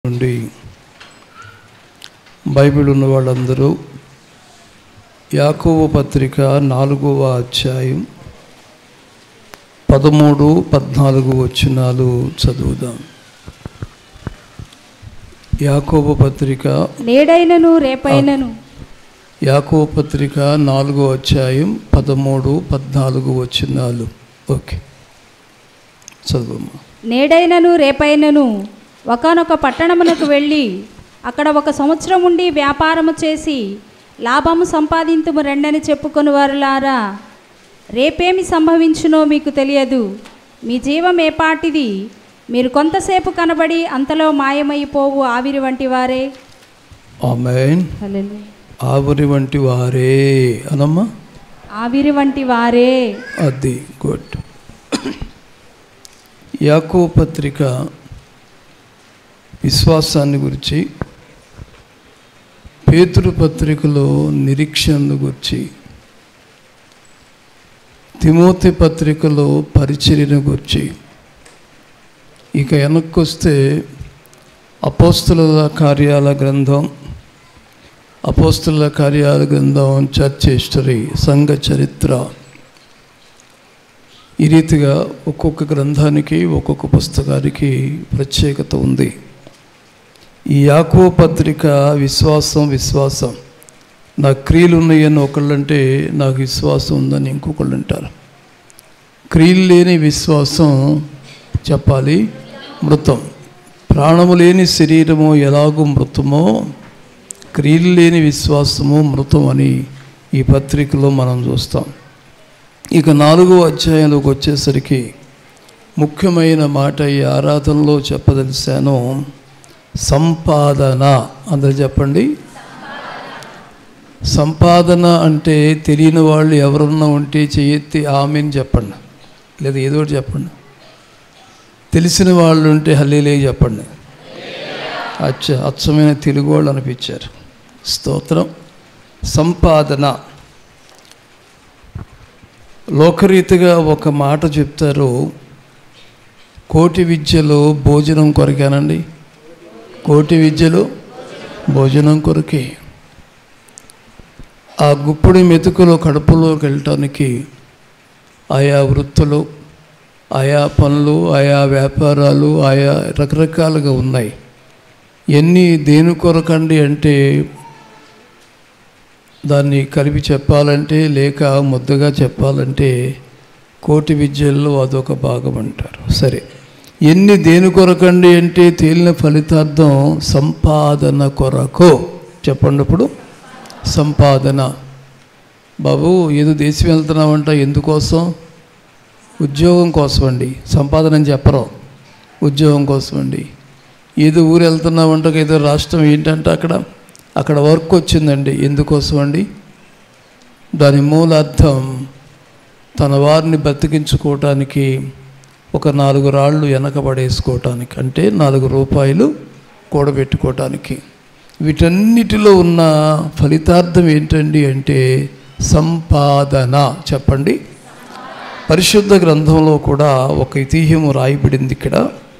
నుండి బైబిల్ ఉన్న వాళ్ళందరూ యాకోబు పత్రిక నాలుగవ అధ్యాయం పదమూడు పద్నాలుగు వచనాలు చదువుదాం యాకోబు పత్రిక నేడైనను రేపైనను యాకోబు పత్రిక నాలుగో అధ్యాయం పదమూడు పద్నాలుగు వచనాలు ఓకే చదువమ్మా నేడైనను రేపైనను ఒకనొక పట్టణమునకు వెళ్ళి అక్కడ ఒక సంవత్సరం ఉండి వ్యాపారము చేసి లాభము సంపాదింతుము రెండని చెప్పుకొని వారులారా రేపేమి సంభవించునో మీకు తెలియదు మీ జీవం ఏపాటిది మీరు కొంతసేపు కనబడి అంతలో మాయమైపోవు ఆవిరి వంటి వారే ఆమెన్ హల్లెలూయా. ఆవరి వంటి వారే అనమ్మా ఆవిరి వంటి వారే అది గుడ్ యాకో పత్రిక విశ్వాసాన్ని గురించి పేతురు పత్రికలో నిరీక్షణ గురించి తిమోతి పత్రికలో పరిచర్యను గురించి ఇక వెనక్కొస్తే అపోస్తుల కార్యాల గ్రంథం అపోస్తుల కార్యాల గ్రంథం చర్చ్ హిస్టరీ సంఘ చరిత్ర ఈ రీతిగా ఒక్కొక్క గ్రంథానికి ఒక్కొక్క పుస్తకానికి ప్రత్యేకత ఉంది ఈ యాకో పత్రిక విశ్వాసం విశ్వాసం నా క్రియలు ఉన్నాయని ఒకళ్ళంటే నాకు విశ్వాసం ఉందని ఇంకొకళ్ళు అంటారు క్రియలు లేని విశ్వాసం చెప్పాలి మృతం ప్రాణము లేని శరీరము ఎలాగూ మృతమో క్రియలు లేని విశ్వాసము మృతం అని ఈ పత్రికలో మనం చూస్తాం ఇక నాలుగో అధ్యాయంలోకి వచ్చేసరికి ముఖ్యమైన మాట ఈ ఆరాధనలో చెప్పదలిశాను సంపాదన అందరు చెప్పండి సంపాదన అంటే తెలియని వాళ్ళు ఎవరన్నా ఉంటే చేయెత్తి ఆమెని చెప్పండి లేదా ఏదో ఒకటి చెప్పండి తెలిసిన వాళ్ళు ఉంటే హల్లీలే చెప్పండి అచ్చ అచ్చమైన తెలుగు వాళ్ళు అనిపించారు స్తోత్రం సంపాదన లోకరీతిగా ఒక మాట చెప్తారు కోటి విద్యలో భోజనం కొరకేనండి కోటి విద్యలో భోజనం కొరకే ఆ గుప్పుడు మెతుకులు కడుపులోకి వెళ్ళటానికి ఆయా వృత్తులు ఆయా పనులు ఆయా వ్యాపారాలు ఆయా రకరకాలుగా ఉన్నాయి ఎన్ని దేని కొరకండి అంటే దాన్ని కలిపి చెప్పాలంటే లేక ముద్దగా చెప్పాలంటే కోటి విద్యల్లో అదొక భాగం అంటారు సరే ఎన్ని దేని కొరకండి అంటే తేలిన ఫలితార్థం సంపాదన కొరకు చెప్పండి ఇప్పుడు సంపాదన బాబు ఏదో దేశం వెళ్తున్నామంట ఎందుకోసం ఉద్యోగం కోసం అండి సంపాదన అని చెప్పరు ఉద్యోగం కోసం అండి ఏదో ఊరు వెళ్తున్నామంటే ఏదో రాష్ట్రం ఏంటంటే అక్కడ అక్కడ వర్క్ వచ్చిందండి ఎందుకోసం అండి దాని మూలార్థం తన వారిని బతికించుకోవటానికి ఒక నాలుగు రాళ్ళు వెనకబడేసుకోవటానికి అంటే నాలుగు రూపాయలు కూడబెట్టుకోవటానికి వీటన్నిటిలో ఉన్న ఫలితార్థం ఏంటండి అంటే సంపాదన చెప్పండి పరిశుద్ధ గ్రంథంలో కూడా ఒక ఇతిహ్యము రాయబడింది ఇక్కడ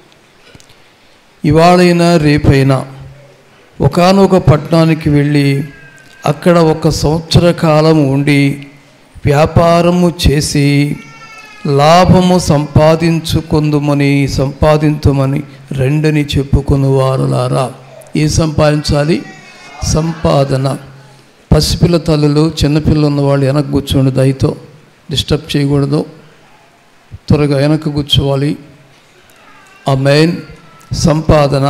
ఇవాళైనా రేపైనా ఒకనొక పట్టణానికి వెళ్ళి అక్కడ ఒక సంవత్సర కాలం ఉండి వ్యాపారము చేసి లాభము సంపాదించుకుందుమని సంపాదించమని రెండని చెప్పుకుని వారులారా ఏ సంపాదించాలి సంపాదన పసిపిల్ల తల్లులు చిన్నపిల్లలు ఉన్న వాళ్ళు వెనక కూర్చోండి దయతో డిస్టర్బ్ చేయకూడదు త్వరగా వెనక కూర్చోవాలి ఆ మెయిన్ సంపాదన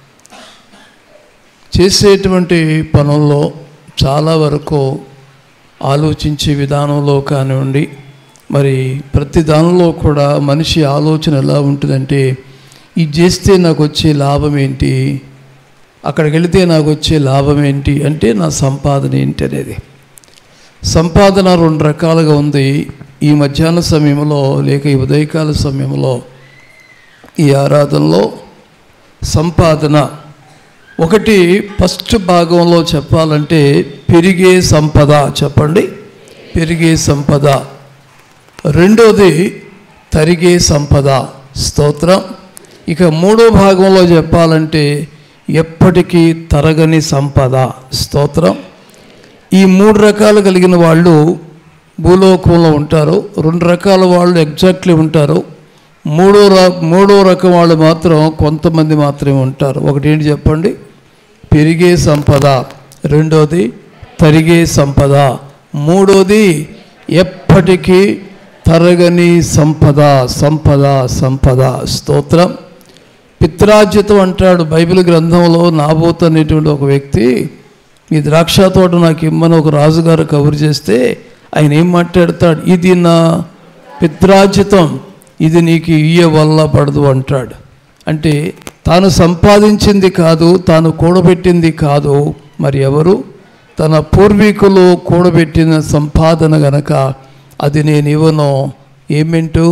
చేసేటువంటి పనుల్లో చాలా వరకు ఆలోచించే విధానంలో కానివ్వండి మరి ప్రతి దానిలో కూడా మనిషి ఆలోచన ఎలా ఉంటుందంటే ఇది చేస్తే నాకు వచ్చే లాభం ఏంటి అక్కడికి వెళితే నాకు వచ్చే లాభం ఏంటి అంటే నా సంపాదన ఏంటి అనేది సంపాదన రెండు రకాలుగా ఉంది ఈ మధ్యాహ్న సమయంలో లేక ఈ ఉదయకాల సమయంలో ఈ ఆరాధనలో సంపాదన ఒకటి ఫస్ట్ భాగంలో చెప్పాలంటే పెరిగే సంపద చెప్పండి పెరిగే సంపద రెండోది తరిగే సంపద స్తోత్రం ఇక మూడో భాగంలో చెప్పాలంటే ఎప్పటికీ తరగని సంపద స్తోత్రం ఈ మూడు రకాలు కలిగిన వాళ్ళు భూలోకంలో ఉంటారు రెండు రకాల వాళ్ళు ఎగ్జాక్ట్లీ ఉంటారు మూడో ర మూడో రకం వాళ్ళు మాత్రం కొంతమంది మాత్రమే ఉంటారు ఒకటి ఏంటి చెప్పండి పెరిగే సంపద రెండోది తరిగే సంపద మూడోది ఎప్పటికీ తరగని సంపద సంపద సంపద స్తోత్రం పిత్రాజ్యతం అంటాడు బైబిల్ గ్రంథంలో నాబోత్ అనేటువంటి ఒక వ్యక్తి ఈ ద్రాక్ష తోట నాకు ఇమ్మని ఒక రాజుగారు కబురు చేస్తే ఆయన ఏం మాట్లాడతాడు ఇది నా పిత్రాజితం ఇది నీకు ఇయ్య వల్ల పడదు అంటాడు అంటే తాను సంపాదించింది కాదు తాను కూడబెట్టింది కాదు మరి ఎవరు తన పూర్వీకులు కూడబెట్టిన సంపాదన గనక అది నేను ఇవ్వను ఏమింటూ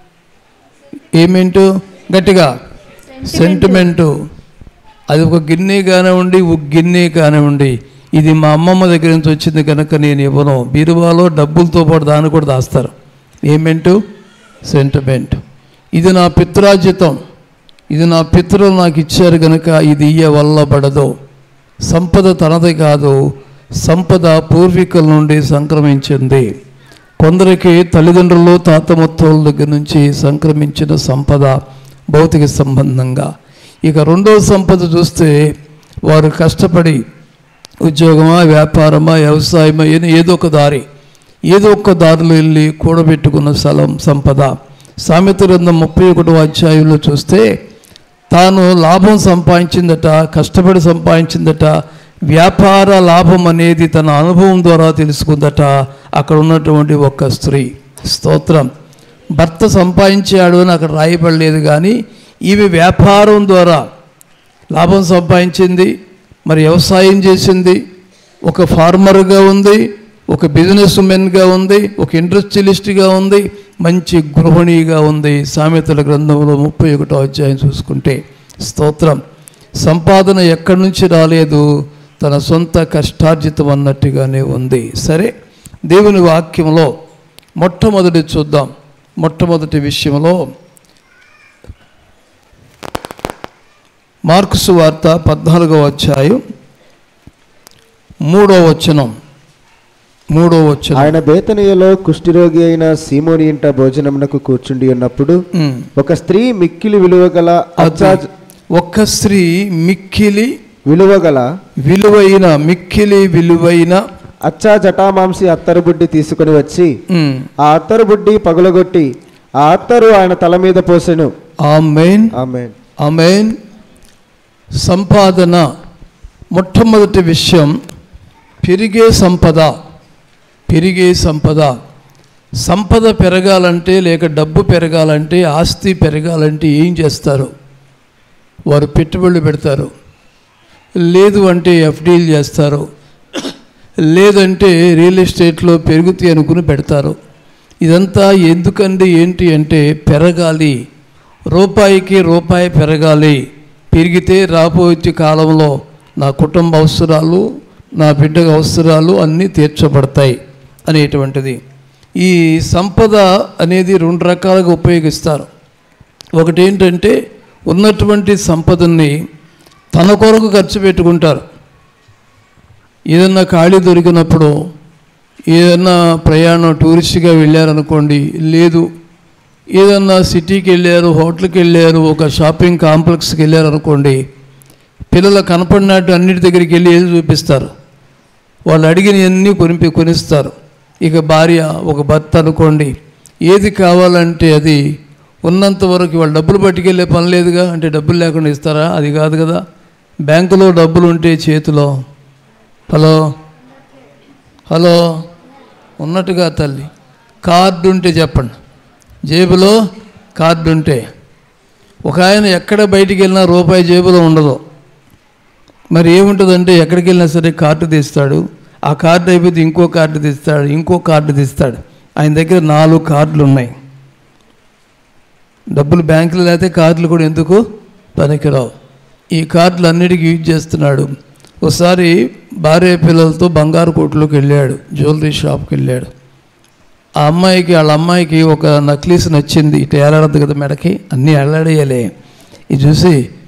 ఏమింటూ గట్టిగా సెంటిమెంటు అది ఒక గిన్నె కానివ్వండి ఒక గిన్నె కానివ్వండి ఇది మా అమ్మమ్మ దగ్గర నుంచి వచ్చింది కనుక నేను ఇవ్వను బీరువాలో డబ్బులతో పాటు దాన్ని కూడా దాస్తారు ఏమెంటు సెంటిమెంట్ ఇది నా పిత్రాజితం ఇది నా పితరులు నాకు ఇచ్చారు కనుక ఇది ఇయ్య వల్ల పడదు సంపద తనది కాదు సంపద పూర్వీకుల నుండి సంక్రమించింది కొందరికి తల్లిదండ్రులు తాత ముత్తోళ్ళ దగ్గర నుంచి సంక్రమించిన సంపద భౌతిక సంబంధంగా ఇక రెండో సంపద చూస్తే వారు కష్టపడి ఉద్యోగమా వ్యాపారమా వ్యవసాయమా ఏదో ఏదో ఒక దారి ఏదో ఒక దారిలో వెళ్ళి కూడబెట్టుకున్న స్థలం సంపద సామెత గ్రంథం ముప్పై ఒకటో అధ్యాయంలో చూస్తే తాను లాభం సంపాదించిందట కష్టపడి సంపాదించిందట వ్యాపార లాభం అనేది తన అనుభవం ద్వారా తెలుసుకుందట అక్కడ ఉన్నటువంటి ఒక్క స్త్రీ స్తోత్రం భర్త సంపాదించాడు అని అక్కడ రాయబడలేదు కానీ ఈమె వ్యాపారం ద్వారా లాభం సంపాదించింది మరి వ్యవసాయం చేసింది ఒక ఫార్మర్గా ఉంది ఒక బిజినెస్ ఉమెన్గా ఉంది ఒక ఇండస్ట్రియలిస్ట్గా ఉంది మంచి గృహిణిగా ఉంది సామెతల గ్రంథంలో ముప్పై ఒకటో అధ్యాయం చూసుకుంటే స్తోత్రం సంపాదన ఎక్కడి నుంచి రాలేదు తన సొంత కష్టార్జితం అన్నట్టుగానే ఉంది సరే దేవుని వాక్యంలో మొట్టమొదటి చూద్దాం మొట్టమొదటి విషయంలో మార్క్స్ వార్త పద్నాలుగవ అధ్యాయం మూడో వచనం మూడో వచనం ఆయన బేతనీయలో కుష్ఠిరోగి అయిన సీమోని ఇంట భోజనమునకు కూర్చుండి ఉన్నప్పుడు ఉమ్. ఒక స్త్రీ మిక్కిలి విలువగల అచ్చా అది ఒక్క స్త్రీ మిక్కిలి విలువగల విలువైన మిక్కిలి విలువైన అచ్చా జటామాంసి అత్తరు బుడ్డి తీసుకుని వచ్చి ఉమ్, ఆ అత్తరు బుడ్డి పగులగొట్టి ఆ అత్తరు ఆయన తల మీద పోసెను ఆమెన్ ఆమె ఆమెన్ సంపాదన మొట్టమొదటి విషయం పెరిగే సంపద పెరిగే సంపద సంపద పెరగాలంటే లేక డబ్బు పెరగాలంటే ఆస్తి పెరగాలంటే ఏం చేస్తారు వారు పెట్టుబడులు పెడతారు లేదు అంటే ఎఫ్డీలు చేస్తారు లేదంటే రియల్ ఎస్టేట్లో పెరుగుతాయి అనుకుని పెడతారు ఇదంతా ఎందుకండి ఏంటి అంటే పెరగాలి రూపాయికి రూపాయి పెరగాలి పెరిగితే రాబోయే కాలంలో నా కుటుంబ అవసరాలు నా బిడ్డ అవసరాలు అన్నీ తీర్చబడతాయి అనేటువంటిది ఈ సంపద అనేది రెండు రకాలుగా ఉపయోగిస్తారు ఒకటి ఏంటంటే ఉన్నటువంటి సంపదని తన కొరకు ఖర్చు పెట్టుకుంటారు ఏదన్నా ఖాళీ దొరికినప్పుడు ఏదన్నా ప్రయాణం టూరిస్ట్గా వెళ్ళారనుకోండి లేదు ఏదన్నా సిటీకి వెళ్ళారు హోటల్కి వెళ్ళారు ఒక షాపింగ్ కాంప్లెక్స్కి వెళ్ళారు అనుకోండి పిల్లలు కనపడినట్టు అన్నిటి దగ్గరికి వెళ్ళి ఏది చూపిస్తారు వాళ్ళు అడిగినవన్నీ కొనిపి కొనిస్తారు ఇక భార్య ఒక భర్త అనుకోండి ఏది కావాలంటే అది ఉన్నంత వరకు వాళ్ళు డబ్బులు పట్టుకెళ్ళే పని లేదుగా అంటే డబ్బులు లేకుండా ఇస్తారా అది కాదు కదా బ్యాంకులో డబ్బులు ఉంటే చేతిలో హలో హలో ఉన్నట్టుగా తల్లి కార్డు ఉంటే చెప్పండి జేబులో కార్డు ఉంటే ఒక ఆయన ఎక్కడ బయటికి వెళ్ళినా రూపాయి జేబులో ఉండదు మరి ఏముంటుందంటే ఎక్కడికి వెళ్ళినా సరే కార్డు తీస్తాడు ఆ కార్డు అయిపోతే ఇంకో కార్డు తీస్తాడు ఇంకో కార్డు తీస్తాడు ఆయన దగ్గర నాలుగు కార్డులు ఉన్నాయి డబ్బులు బ్యాంకులో లేకపోతే కార్డులు కూడా ఎందుకు పనికిరావు ఈ కార్డులు అన్నిటికీ యూజ్ చేస్తున్నాడు ఒకసారి భార్య పిల్లలతో బంగారు కోట్లోకి వెళ్ళాడు జ్యువెలరీ షాప్కి వెళ్ళాడు ఆ అమ్మాయికి వాళ్ళ అమ్మాయికి ఒక నక్లీస్ నచ్చింది ఇటు ఏలాడద్దు కదా మెడకి అన్నీ ఏలాడేయాలి ఇది చూసి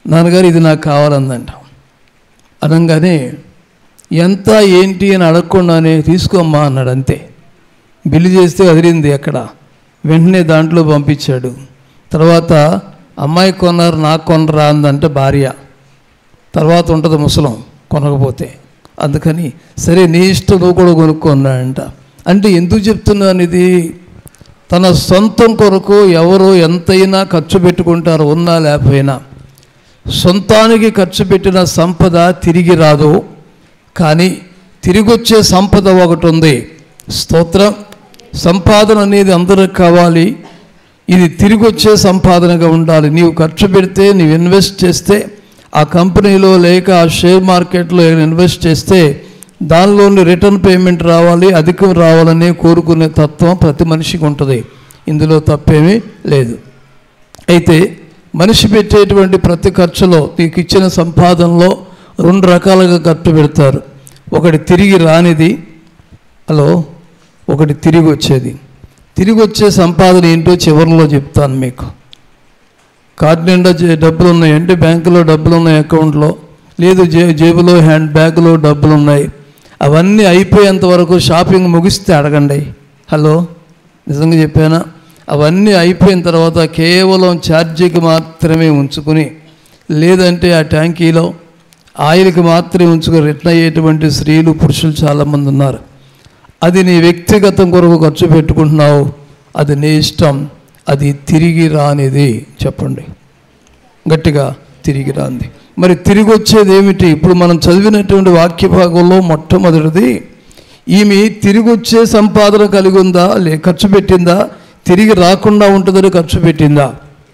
నాన్నగారు ఇది నాకు కావాలందంట అనగానే ఎంత ఏంటి అని అడగకుండానే తీసుకోమ్మా అన్నాడు అంతే బిల్లు చేస్తే వదిలింది అక్కడ వెంటనే దాంట్లో పంపించాడు తర్వాత అమ్మాయి కొన్నారు నాకు కొనరా అందంటే భార్య తర్వాత ఉంటుంది ముసలం కొనకపోతే అందుకని సరే నీ ఇష్టం నువ్వు కూడా కొనుక్కున్నాడంట అంటే ఎందుకు చెప్తున్నాను ఇది తన సొంతం కొరకు ఎవరు ఎంతైనా ఖర్చు పెట్టుకుంటారు ఉన్నా లేకపోయినా సొంతానికి ఖర్చు పెట్టిన సంపద తిరిగి రాదు కానీ తిరిగి వచ్చే సంపద ఒకటి ఉంది స్తోత్రం సంపాదన అనేది అందరికి కావాలి ఇది తిరిగి వచ్చే సంపాదనగా ఉండాలి నీవు ఖర్చు పెడితే నీవు ఇన్వెస్ట్ చేస్తే ఆ కంపెనీలో లేక ఆ షేర్ మార్కెట్లో ఇన్వెస్ట్ చేస్తే దానిలోని రిటర్న్ పేమెంట్ రావాలి అధికం రావాలని కోరుకునే తత్వం ప్రతి మనిషికి ఉంటుంది ఇందులో తప్పేమీ లేదు అయితే మనిషి పెట్టేటువంటి ప్రతి ఖర్చులో నీకు ఇచ్చిన సంపాదనలో రెండు రకాలుగా ఖర్చు పెడతారు ఒకటి తిరిగి రానిది హలో ఒకటి తిరిగి వచ్చేది తిరిగి వచ్చే సంపాదన ఏంటో చివరిలో చెప్తాను మీకు కార్డు నిండా జే- డబ్బులు ఉన్నాయి అంటే బ్యాంకులో డబ్బులు ఉన్నాయి అకౌంట్లో లేదు జే జేబులో హ్యాండ్ బ్యాగ్లో డబ్బులు ఉన్నాయి అవన్నీ అయిపోయేంత వరకు షాపింగ్ ముగిస్తే అడగండి హలో నిజంగా చెప్పానా అవన్నీ అయిపోయిన తర్వాత కేవలం ఛార్జీకి మాత్రమే ఉంచుకుని లేదంటే ఆ ట్యాంకీలో ఆయిల్కి మాత్రమే ఉంచుకొని రిటర్న్ అయ్యేటువంటి స్త్రీలు పురుషులు చాలామంది ఉన్నారు అది నీ వ్యక్తిగతం కొరకు ఖర్చు పెట్టుకుంటున్నావు అది నీ ఇష్టం అది తిరిగి రానిది చెప్పండి గట్టిగా తిరిగి రాంది మరి తిరిగి వచ్చేది ఏమిటి ఇప్పుడు మనం చదివినటువంటి వాక్య భాగంలో మొట్టమొదటిది ఈమె తిరిగి వచ్చే సంపాదన కలిగి ఉందా లే ఖర్చు పెట్టిందా తిరిగి రాకుండా ఉంటుందని ఖర్చు పెట్టిందా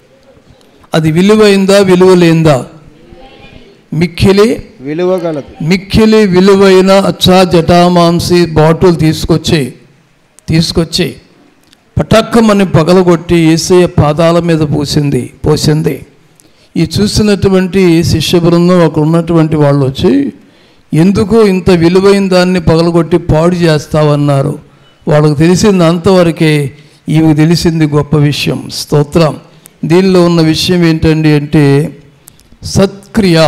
అది విలువైందా విలువ లేందా మిక్కిలి విలువ గలదు మిక్కిలి విలువైన అచ్చా జటామాంసి బాటిల్ తీసుకొచ్చి తీసుకొచ్చి పటక్కమని పగలగొట్టి ఏసయ్య పాదాల మీద పోసింది పోసింది ఈ చూసినటువంటి శిష్య బృందం అక్కడ ఉన్నటువంటి వాళ్ళు వచ్చి ఎందుకు ఇంత విలువైన దాన్ని పగలగొట్టి పాడు చేస్తావన్నారు వాళ్ళకు తెలిసింది అంతవరకే ఈమెకు తెలిసింది గొప్ప విషయం స్తోత్రం దీనిలో ఉన్న విషయం ఏంటండి అంటే సత్క్రియ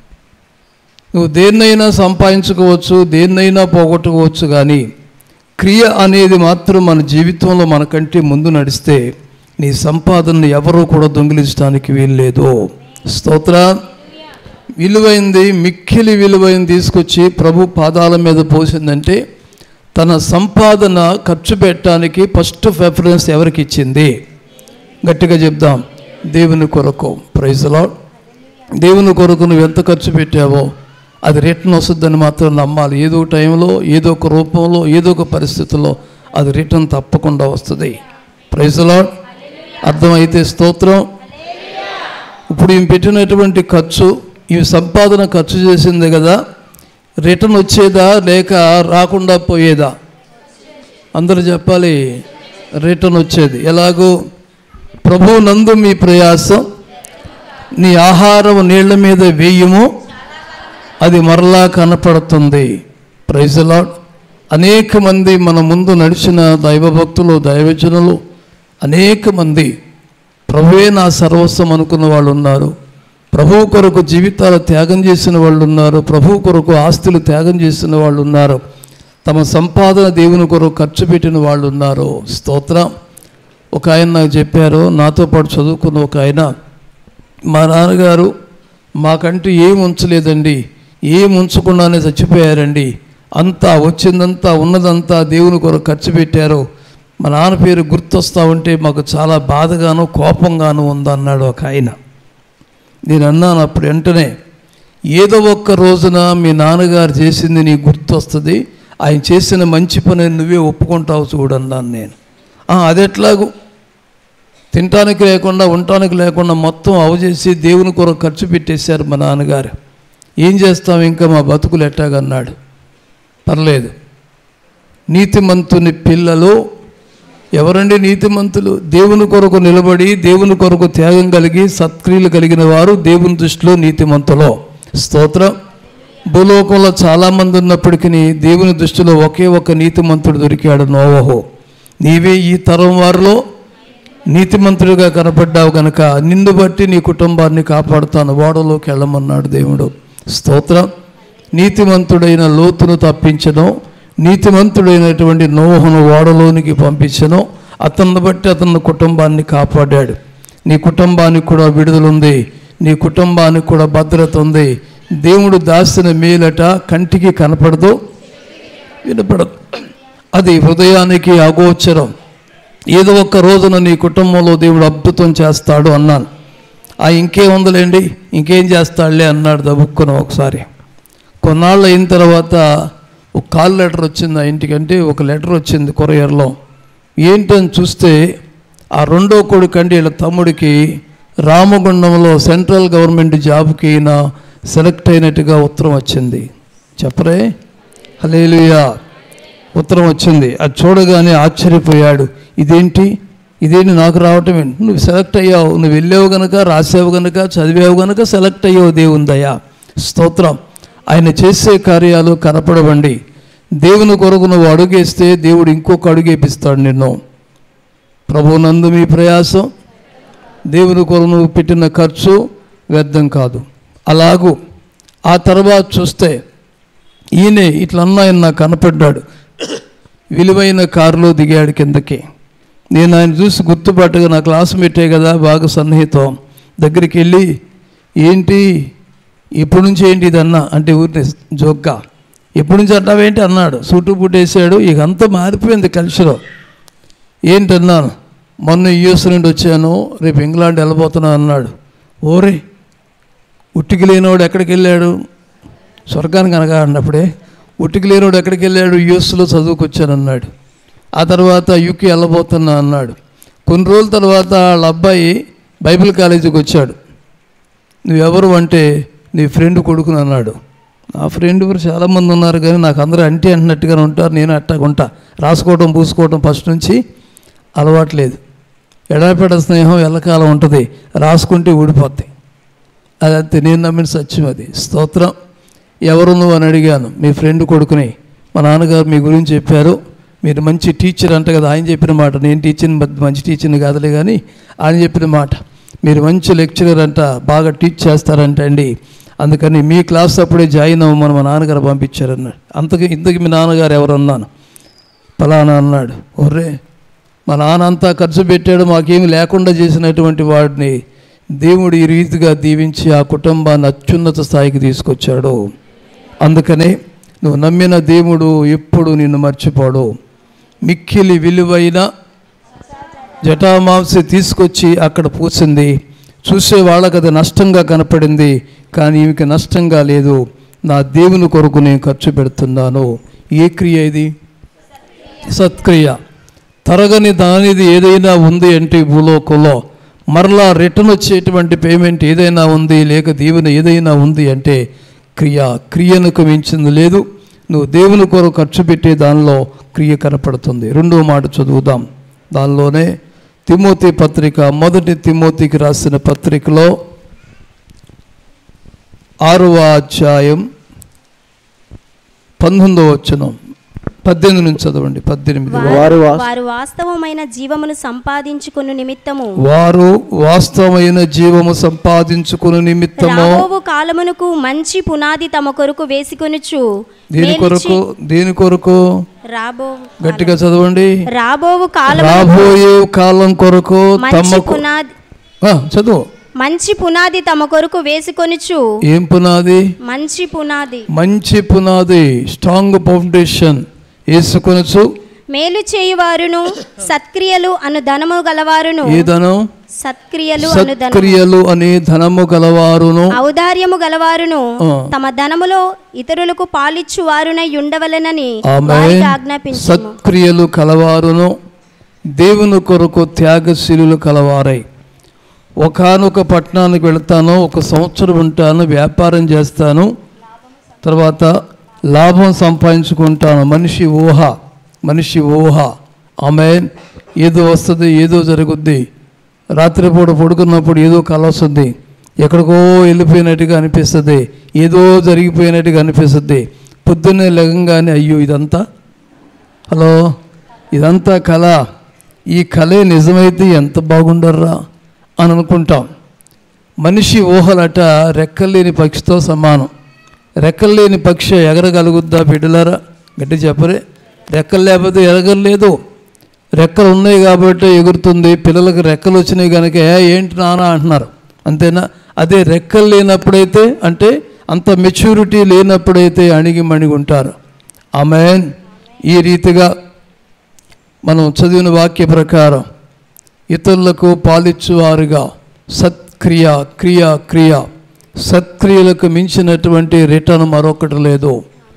నువ్వు దేన్నైనా సంపాదించుకోవచ్చు దేన్నైనా పోగొట్టుకోవచ్చు కానీ క్రియ అనేది మాత్రం మన జీవితంలో మనకంటే ముందు నడిస్తే నీ సంపాదనని ఎవరూ కూడా దొంగిలించడానికి వీల్లేదు స్తోత్ర విలువైంది మిక్కిలి విలువైంది తీసుకొచ్చి ప్రభు పాదాల మీద పోసిందంటే తన సంపాదన ఖర్చు పెట్టడానికి ఫస్ట్ ప్రిఫరెన్స్ ఎవరికి ఇచ్చింది గట్టిగా చెప్దాం దేవుని కొరకు ప్రైజ్లో దేవుని కొరకు నువ్వు ఎంత ఖర్చు పెట్టావో అది రిటర్న్ వస్తుందని మాత్రం నమ్మాలి ఏదో ఒక టైంలో ఏదో ఒక రూపంలో ఏదో ఒక పరిస్థితుల్లో అది రిటర్న్ తప్పకుండా వస్తుంది ప్రైజ్లో అర్థమైతే స్తోత్రం ఇప్పుడు ఈమె పెట్టినటువంటి ఖర్చు ఈ సంపాదన ఖర్చు చేసింది కదా రిటర్న్ వచ్చేదా లేక రాకుండా పోయేదా అందరూ చెప్పాలి రిటర్న్ వచ్చేది ఎలాగో ప్రభు నందు మీ ప్రయాసం నీ ఆహారం నీళ్ల మీద వేయము అది మరలా కనపడుతుంది ప్రైజలా అనేక మంది మన ముందు నడిచిన దైవభక్తులు దైవజనులు అనేక మంది ప్రభువే నా సర్వస్వం అనుకున్న వాళ్ళు ఉన్నారు ప్రభువు కొరకు జీవితాలు త్యాగం చేసిన వాళ్ళు ఉన్నారు ప్రభువు కొరకు ఆస్తులు త్యాగం చేసిన వాళ్ళు ఉన్నారు తమ సంపాదన దేవుని కొరకు ఖర్చు పెట్టిన వాళ్ళు ఉన్నారు స్తోత్రం ఒక ఆయన నాకు చెప్పారు నాతో పాటు చదువుకున్న ఒక ఆయన మా నాన్నగారు మాకంటూ ఏం ఉంచలేదండి ఏం ఉంచకుండానే చచ్చిపోయారండి అంతా వచ్చిందంతా ఉన్నదంతా దేవుని కొరకు ఖర్చు పెట్టారు మా నాన్న పేరు గుర్తొస్తా ఉంటే మాకు చాలా బాధగాను కోపంగాను ఉందన్నాడు ఒక ఆయన నేను అన్నాను అప్పుడు వెంటనే ఏదో ఒక్క రోజున మీ నాన్నగారు చేసింది నీ గుర్తొస్తుంది ఆయన చేసిన మంచి పని నువ్వే ఒప్పుకుంటావు చూడన్నాను నేను "ఆ, అది ఎట్లాగూ తినటానికి లేకుండా ఉండటానికి లేకుండా మొత్తం అవజేసి దేవుని కొరకు ఖర్చు పెట్టేశారు మా నాన్నగారు ఏం చేస్తాం ఇంకా మా బతుకులు ఎట్టాగన్నాడు పర్లేదు నీతిమంతుని పిల్లలు ఎవరండి నీతిమంతులు దేవుని కొరకు నిలబడి దేవుని కొరకు త్యాగం కలిగి సత్క్రియలు కలిగిన వారు దేవుని దృష్టిలో నీతిమంతులు స్తోత్రం భూలోకంలో చాలామంది ఉన్నప్పటికీ దేవుని దృష్టిలో ఒకే ఒక నీతిమంతుడు దొరికాడు నోవహో నీవే ఈ తరం వారిలో నీతిమంతుడిగా కనపడ్డావు కనుక నిన్ను బట్టి నీ కుటుంబాన్ని కాపాడుతాను ఓడలోకి వెళ్ళమన్నాడు దేవుడు స్తోత్రం నీతిమంతుడైన లోతును తప్పించను నీతిమంతుడైనటువంటి నోహను ఓడలోనికి పంపించను అతన్ని బట్టి అతని కుటుంబాన్ని కాపాడాడు నీ కుటుంబానికి కూడా విడుదలుంది నీ కుటుంబానికి కూడా భద్రత ఉంది దేవుడు దాసిన మేలట కంటికి కనపడదు వినపడదు అది హృదయానికి అగోచరం ఏదో ఒక్క రోజున నీ కుటుంబంలో దేవుడు అద్భుతం చేస్తాడు అన్నాను ఆ ఇంకేం ఉందిలేండి ఇంకేం చేస్తాడులే అన్నాడు దబుక్కున ఒకసారి కొన్నాళ్ళు అయిన తర్వాత ఒక కాల్ లెటర్ వచ్చింది ఆ ఇంటికి అంటే ఒక లెటర్ వచ్చింది కొరియర్లో ఏంటని చూస్తే ఆ రెండో కొడుకు అంటే వీళ్ళ తమ్ముడికి రామగుండంలో సెంట్రల్ గవర్నమెంట్ జాబ్కి ఈయన సెలెక్ట్ అయినట్టుగా ఉత్తరం వచ్చింది చెప్పరే హలేలుయా ఉత్తరం వచ్చింది అది చూడగానే ఆశ్చర్యపోయాడు ఇదేంటి ఇదేంటి నాకు రావటం ఏంటి నువ్వు సెలెక్ట్ అయ్యావు నువ్వు వెళ్ళావు గనుక రాసావు గనుక చదివావు గనుక సెలెక్ట్ అయ్యావు దేవుందయ్యా స్తోత్రం ఆయన చేసే కార్యాలు కనపడవండి దేవుని కొరకు నువ్వు అడుగేస్తే దేవుడు ఇంకొక అడుగేపిస్తాడు నిన్ను ప్రభునందు మీ ప్రయాసం దేవుని కొరకు నువ్వు పెట్టిన ఖర్చు వ్యర్థం కాదు అలాగూ ఆ తర్వాత చూస్తే ఈయనే ఇట్లన్నా ఆయన నాకు కనపడ్డాడు విలువైన కారులో దిగాడు కిందకి నేను ఆయన చూసి గుర్తుపట్టగా నా క్లాస్మేటే కదా బాగా సన్నిహితం దగ్గరికి వెళ్ళి ఏంటి ఎప్పటి నుంచి ఏంటి ఇది అన్నా అంటే ఊరిని జోక్గా ఎప్పటి నుంచి అంటావేంటి అన్నాడు సూటు బూట్ వేసాడు ఇక అంతా మారిపోయింది కల్చర్ ఏంటన్నాను మొన్న యూఎస్ నుండి వచ్చాను రేపు ఇంగ్లాండ్ వెళ్ళబోతున్నాను అన్నాడు ఓరే ఉట్టికి లేనివాడు ఎక్కడికి వెళ్ళాడు స్వర్గానికి అనగా అన్నప్పుడే ఉట్టికి లేనివాడు ఎక్కడికి వెళ్ళాడు యూఎస్లో చదువుకొచ్చాను అన్నాడు ఆ తర్వాత యూకే వెళ్ళబోతున్నా అన్నాడు కొన్ని రోజుల తర్వాత వాళ్ళ అబ్బాయి బైబిల్ కాలేజీకి వచ్చాడు నువ్వెవరు అంటే నీ ఫ్రెండ్ కొడుకుని అన్నాడు నా ఫ్రెండ్ కూడా చాలామంది ఉన్నారు కానీ నాకు అందరూ అంటే అంటున్నట్టుగానే ఉంటారు నేను అట్టాగా ఉంటా రాసుకోవటం పూసుకోవటం ఫస్ట్ నుంచి అలవాట్లేదు ఎడాపెడ స్నేహం ఎల్లకాలం ఉంటుంది రాసుకుంటే ఊడిపోద్ది అది అంతే నేను నమ్మిన సత్యం అది స్తోత్రం ఎవరు నువ్వు అని అడిగాను మీ ఫ్రెండ్ కొడుకుని మా నాన్నగారు మీ గురించి చెప్పారు మీరు మంచి టీచర్ అంట కదా ఆయన చెప్పిన మాట నేను టీచర్ మంచి టీచర్ని కాదులే కానీ ఆయన చెప్పిన మాట మీరు మంచి లెక్చరర్ అంట బాగా టీచ్ చేస్తారంట అండి అందుకని మీ క్లాస్ అప్పుడే జాయిన్ అవ్వమని మా నాన్నగారు పంపించారన్నాడు అంతకి ఇంతకి మీ నాన్నగారు ఎవరన్నాను ఫలానా అన్నాడు ఒర్రే మా నాన్న అంతా ఖర్చు పెట్టాడు మాకేమి లేకుండా చేసినటువంటి వాడిని దేవుడు ఈ రీతిగా దీవించి ఆ కుటుంబాన్ని అత్యున్నత స్థాయికి తీసుకొచ్చాడు అందుకనే నువ్వు నమ్మిన దేవుడు ఎప్పుడు నిన్ను మర్చిపోడు మిక్కిలి విలువైన జటామాంసి తీసుకొచ్చి అక్కడ పూసింది చూసే వాళ్ళకి అది నష్టంగా కనపడింది కానీ ఈమెకి నష్టంగా లేదు నా దేవుని కొరకు నేను ఖర్చు పెడుతున్నాను ఏ క్రియ ఇది సత్క్రియ తరగని దానిది ఏదైనా ఉంది అంటే ఈ భూలోకంలో మరలా రిటర్న్ వచ్చేటువంటి పేమెంట్ ఏదైనా ఉంది లేక దీవెన ఏదైనా ఉంది అంటే క్రియ క్రియను మించింది లేదు నువ్వు దేవుని కొరకు ఖర్చు పెట్టే దానిలో క్రియ కనపడుతుంది రెండో మాట చదువుదాం దానిలోనే తిమోతి పత్రిక మొదటి తిమోతికి రాసిన పత్రికలో ఆరవ అధ్యాయం పంతొమ్మిదవ వచనం పద్దెనిమిది నుంచి చదవండి పద్దెనిమిది వారు వాస్- వారు వాస్తవమైన జీవమును సంపాదించుకుని నిమిత్తము వారు వాస్తవమైన జీవము సంపాదించుకుని నిమిత్తము రాబోవు కాలమునకు మంచి పునాది తమ కొరకు వేసుకొనుచు దీని మేలు కొరకు దీని కొరకు చే- రాబో గట్టిగా చదవండి రాబోవు కాలం రాబోయే కాలం కొరకు మంచి తమకు పునాది ఆ, చదువు మంచి పునాది తమ కొరకు వేసుకొనుచు ఏం పునాది మంచి పునాది మంచి పునాది స్ట్రాంగ్ ఫౌండేషన్ వేసుకొనచ్చు మేలు చేయువారును సత్క్రియలు అను ధనము గలవారును ఏ ధనం సత్క్రియలు అను ధనము సత్క్రియలు అనే ధనము గలవారును ఔదార్యము గలవారును ఆ. తమ ధనములో ఇతరులకు పాలిచ్చు వారునై ఉండవలెనని ఆమె వారికి ఆజ్ఞాపించము సత్క్రియలు కలవారును దేవుని కొరకు త్యాగశీలులు కలవారై ఒకానొక పట్టణానికి వెళ్తాను ఒక సంవత్సరం ఉంటాను వ్యాపారం చేస్తాను తర్వాత లాభం సంపాదించుకుంటాను మనిషి ఊహ మనిషి ఊహ ఆమె ఏదో వస్తుంది ఏదో జరుగుద్ది రాత్రిపూట పడుకున్నప్పుడు ఏదో కల వస్తుంది ఎక్కడికో వెళ్ళిపోయినట్టుగా అనిపిస్తుంది ఏదో జరిగిపోయినట్టుగా అనిపిస్తుంది పొద్దున్నే లెగంగానే అయ్యో ఇదంతా హలో ఇదంతా కళ ఈ కళే నిజమైతే ఎంత బాగుండర్రా అని అనుకుంటాం మనిషి ఊహలట రెక్కలేని పక్షితో సమానం రెక్కలేని పక్షి ఎగరగలుగుద్దా బిడ్డలారా గట్టి చెప్పరే రెక్కలు లేకపోతే ఎగరలేదు రెక్కలు ఉన్నాయి కాబట్టి ఎగురుతుంది పిల్లలకు రెక్కలు వచ్చినాయి కనుక "ఏ, ఏంటి నాన్న అంటున్నారు అంతేనా అదే రెక్కలు లేనప్పుడైతే అంటే అంత మెచ్యూరిటీ లేనప్పుడైతే అణిగి మణిగి ఉంటారు ఆమెన్ ఈ రీతిగా మనం చదివిన వాక్య ప్రకారం ఇతరులకు పాలిచ్చువారుగా సత్క్రియ క్రియ క్రియ సత్క్రియలకు మించినటువంటి రిటర్న్ మరొకటి లేదు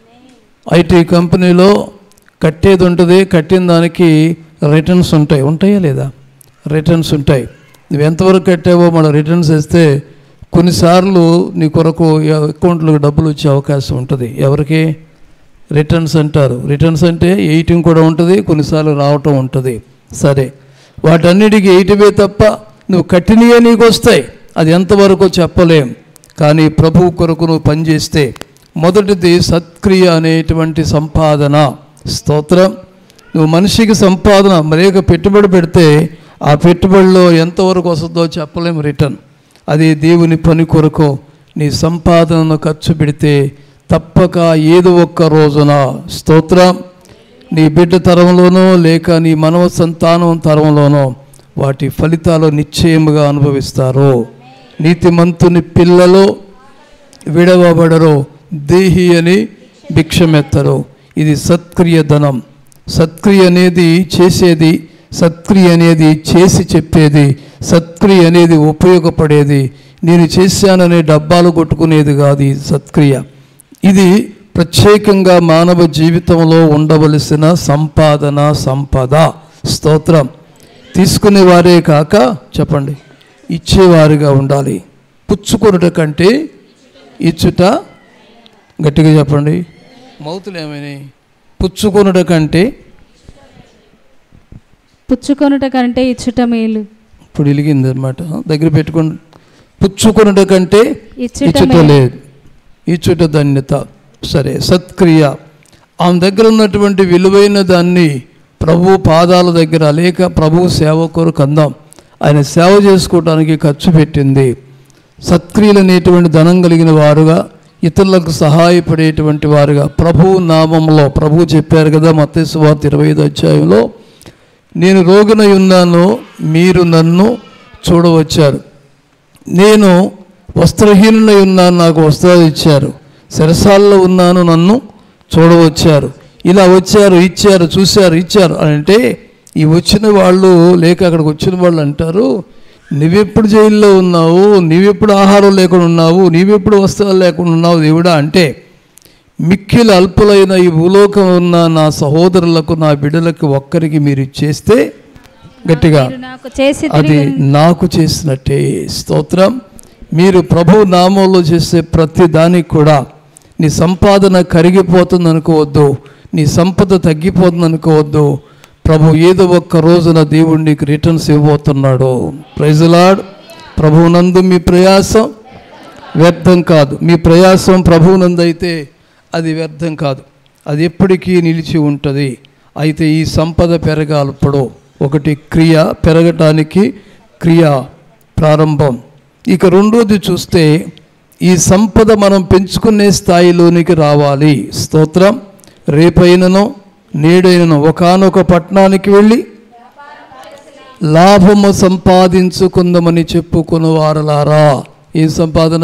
ఐటీ కంపెనీలో కట్టేది ఉంటుంది కట్టిన దానికి రిటర్న్స్ ఉంటాయి ఉంటాయా లేదా రిటర్న్స్ ఉంటాయి నువ్వు ఎంతవరకు కట్టావో మన రిటర్న్స్ ఇస్తే కొన్నిసార్లు నీ కొరకు అకౌంట్లో డబ్బులు వచ్చే అవకాశం ఉంటుంది ఎవరికి రిటర్న్స్ అంటారు రిటర్న్స్ అంటే ఎయిటింగ్ కూడా ఉంటుంది కొన్నిసార్లు రావటం ఉంటుంది సరే వాటన్నిటికీ ఎయిటివే తప్ప నువ్వు కట్టినయే నీకు వస్తాయి అది ఎంతవరకు చెప్పలేం కానీ ప్రభువు కొరకు నువ్వు పనిచేస్తే మొదటిది సత్క్రియ అనేటువంటి సంపాదన స్తోత్రం నువ్వు మనిషికి సంపాదన మరేక పెట్టుబడి పెడితే ఆ పెట్టుబడిలో ఎంతవరకు వస్తుందో చెప్పలేము రిటర్న్ అది దేవుని పని కొరకు నీ సంపాదనను ఖర్చు పెడితే తప్పక ఏదో ఒక్క రోజున స్తోత్రం నీ బిడ్డ తరంలోనో లేక నీ మనవ సంతానం తరంలోనో వాటి ఫలితాలు నిశ్చయముగా అనుభవిస్తారు నీతిమంతుని పిల్లలు విడవబడరు దేహి అని భిక్షమెత్తరు ఇది సత్క్రియ ధనం సత్క్రియ అనేది చేసేది సత్క్రియ అనేది చేసి చెప్పేది సత్క్రియ అనేది ఉపయోగపడేది నేను చేశాననే డబ్బాలు కొట్టుకునేది కాదు ఈ సత్క్రియ ఇది ప్రత్యేకంగా మానవ జీవితంలో ఉండవలసిన సంపాదన సంపద స్తోత్రం తీసుకునే వారే కాక చెప్పండి ఇచ్చేవారుగా ఉండాలి పుచ్చుకొనుట కంటే ఇచ్చుట గట్టిగా చెప్పండి మౌతులు ఏమైనాయి పుచ్చుకొనుట కంటే పుచ్చుకొనుట కంటే ఇచ్చుట మేలు ఇప్పుడు వెలిగింది అనమాట దగ్గర పెట్టుకోండి పుచ్చుకొనుట కంటే ఇచ్చుట ఇచ్చుట మేలు. లేదు ఇచ్చుట ధన్యత సరే సత్క్రియ ఆమె దగ్గర ఉన్నటువంటి విలువైన దాన్ని ప్రభు పాదాల దగ్గర లేక ప్రభు సేవ కొరకు అందాం ఆయన సేవ చేసుకోవడానికి ఖర్చు పెట్టింది సత్క్రియలు అనేటువంటి ధనం కలిగిన వారుగా ఇతరులకు సహాయపడేటువంటి వారుగా ప్రభు నామంలో ప్రభు చెప్పారు కదా మత్స్సు వార్త ఇరవై ఐదు అధ్యాయంలో నేను రోగినై ఉన్నాను మీరు నన్ను చూడవచ్చారు నేను వస్త్రహీనులై ఉన్నాను నాకు వస్త్రాలు ఇచ్చారు సరసాల్లో ఉన్నాను నన్ను చూడవచ్చారు ఇలా వచ్చారు ఇచ్చారు చూశారు ఇచ్చారు అని అంటే ఈ వచ్చిన వాళ్ళు లేక అక్కడికి వచ్చిన వాళ్ళు అంటారు నువ్వెప్పుడు జైల్లో ఉన్నావు నీవెప్పుడు ఆహారం లేకుండా ఉన్నావు నీవెప్పుడు వస్త్రాలు లేకుండా ఉన్నావు దేవుడా అంటే మిక్కిలి అల్పులైన ఈ భూలోకం ఉన్న నా సహోదరులకు నా బిడ్డలకు ఒక్కరికి మీరు చేస్తే గట్టిగా మీరు నాకు చేసి అది నాకు చేసినట్టే స్తోత్రం మీరు ప్రభు నామంలో చేసే ప్రతి దానికి కూడా నీ సంపాదన కరిగిపోతుంది అనుకోవద్దు నీ సంపద తగ్గిపోతుంది అనుకోవద్దు ప్రభు ఏదో ఒక్క రోజున దేవుడు నీకు రిటర్న్స్ ఇవ్వబోతున్నాడు ప్రైజులాడ్ ప్రభువునందు మీ ప్రయాసం వ్యర్థం కాదు మీ ప్రయాసం ప్రభువునందు అయితే అది వ్యర్థం కాదు అది ఎప్పటికీ నిలిచి ఉంటుంది అయితే ఈ సంపద పెరగాలప్పుడు ఒకటి క్రియ పెరగటానికి క్రియ ప్రారంభం ఇక రెండోది చూస్తే ఈ సంపద మనం పెంచుకునే స్థాయిలోనికి రావాలి స్తోత్రం రేపైనను నేడైనను ఒకానొక పట్టణానికి వెళ్ళి లాభము సంపాదించుకుందామని చెప్పుకున్న వారలారా ఏ సంపాదన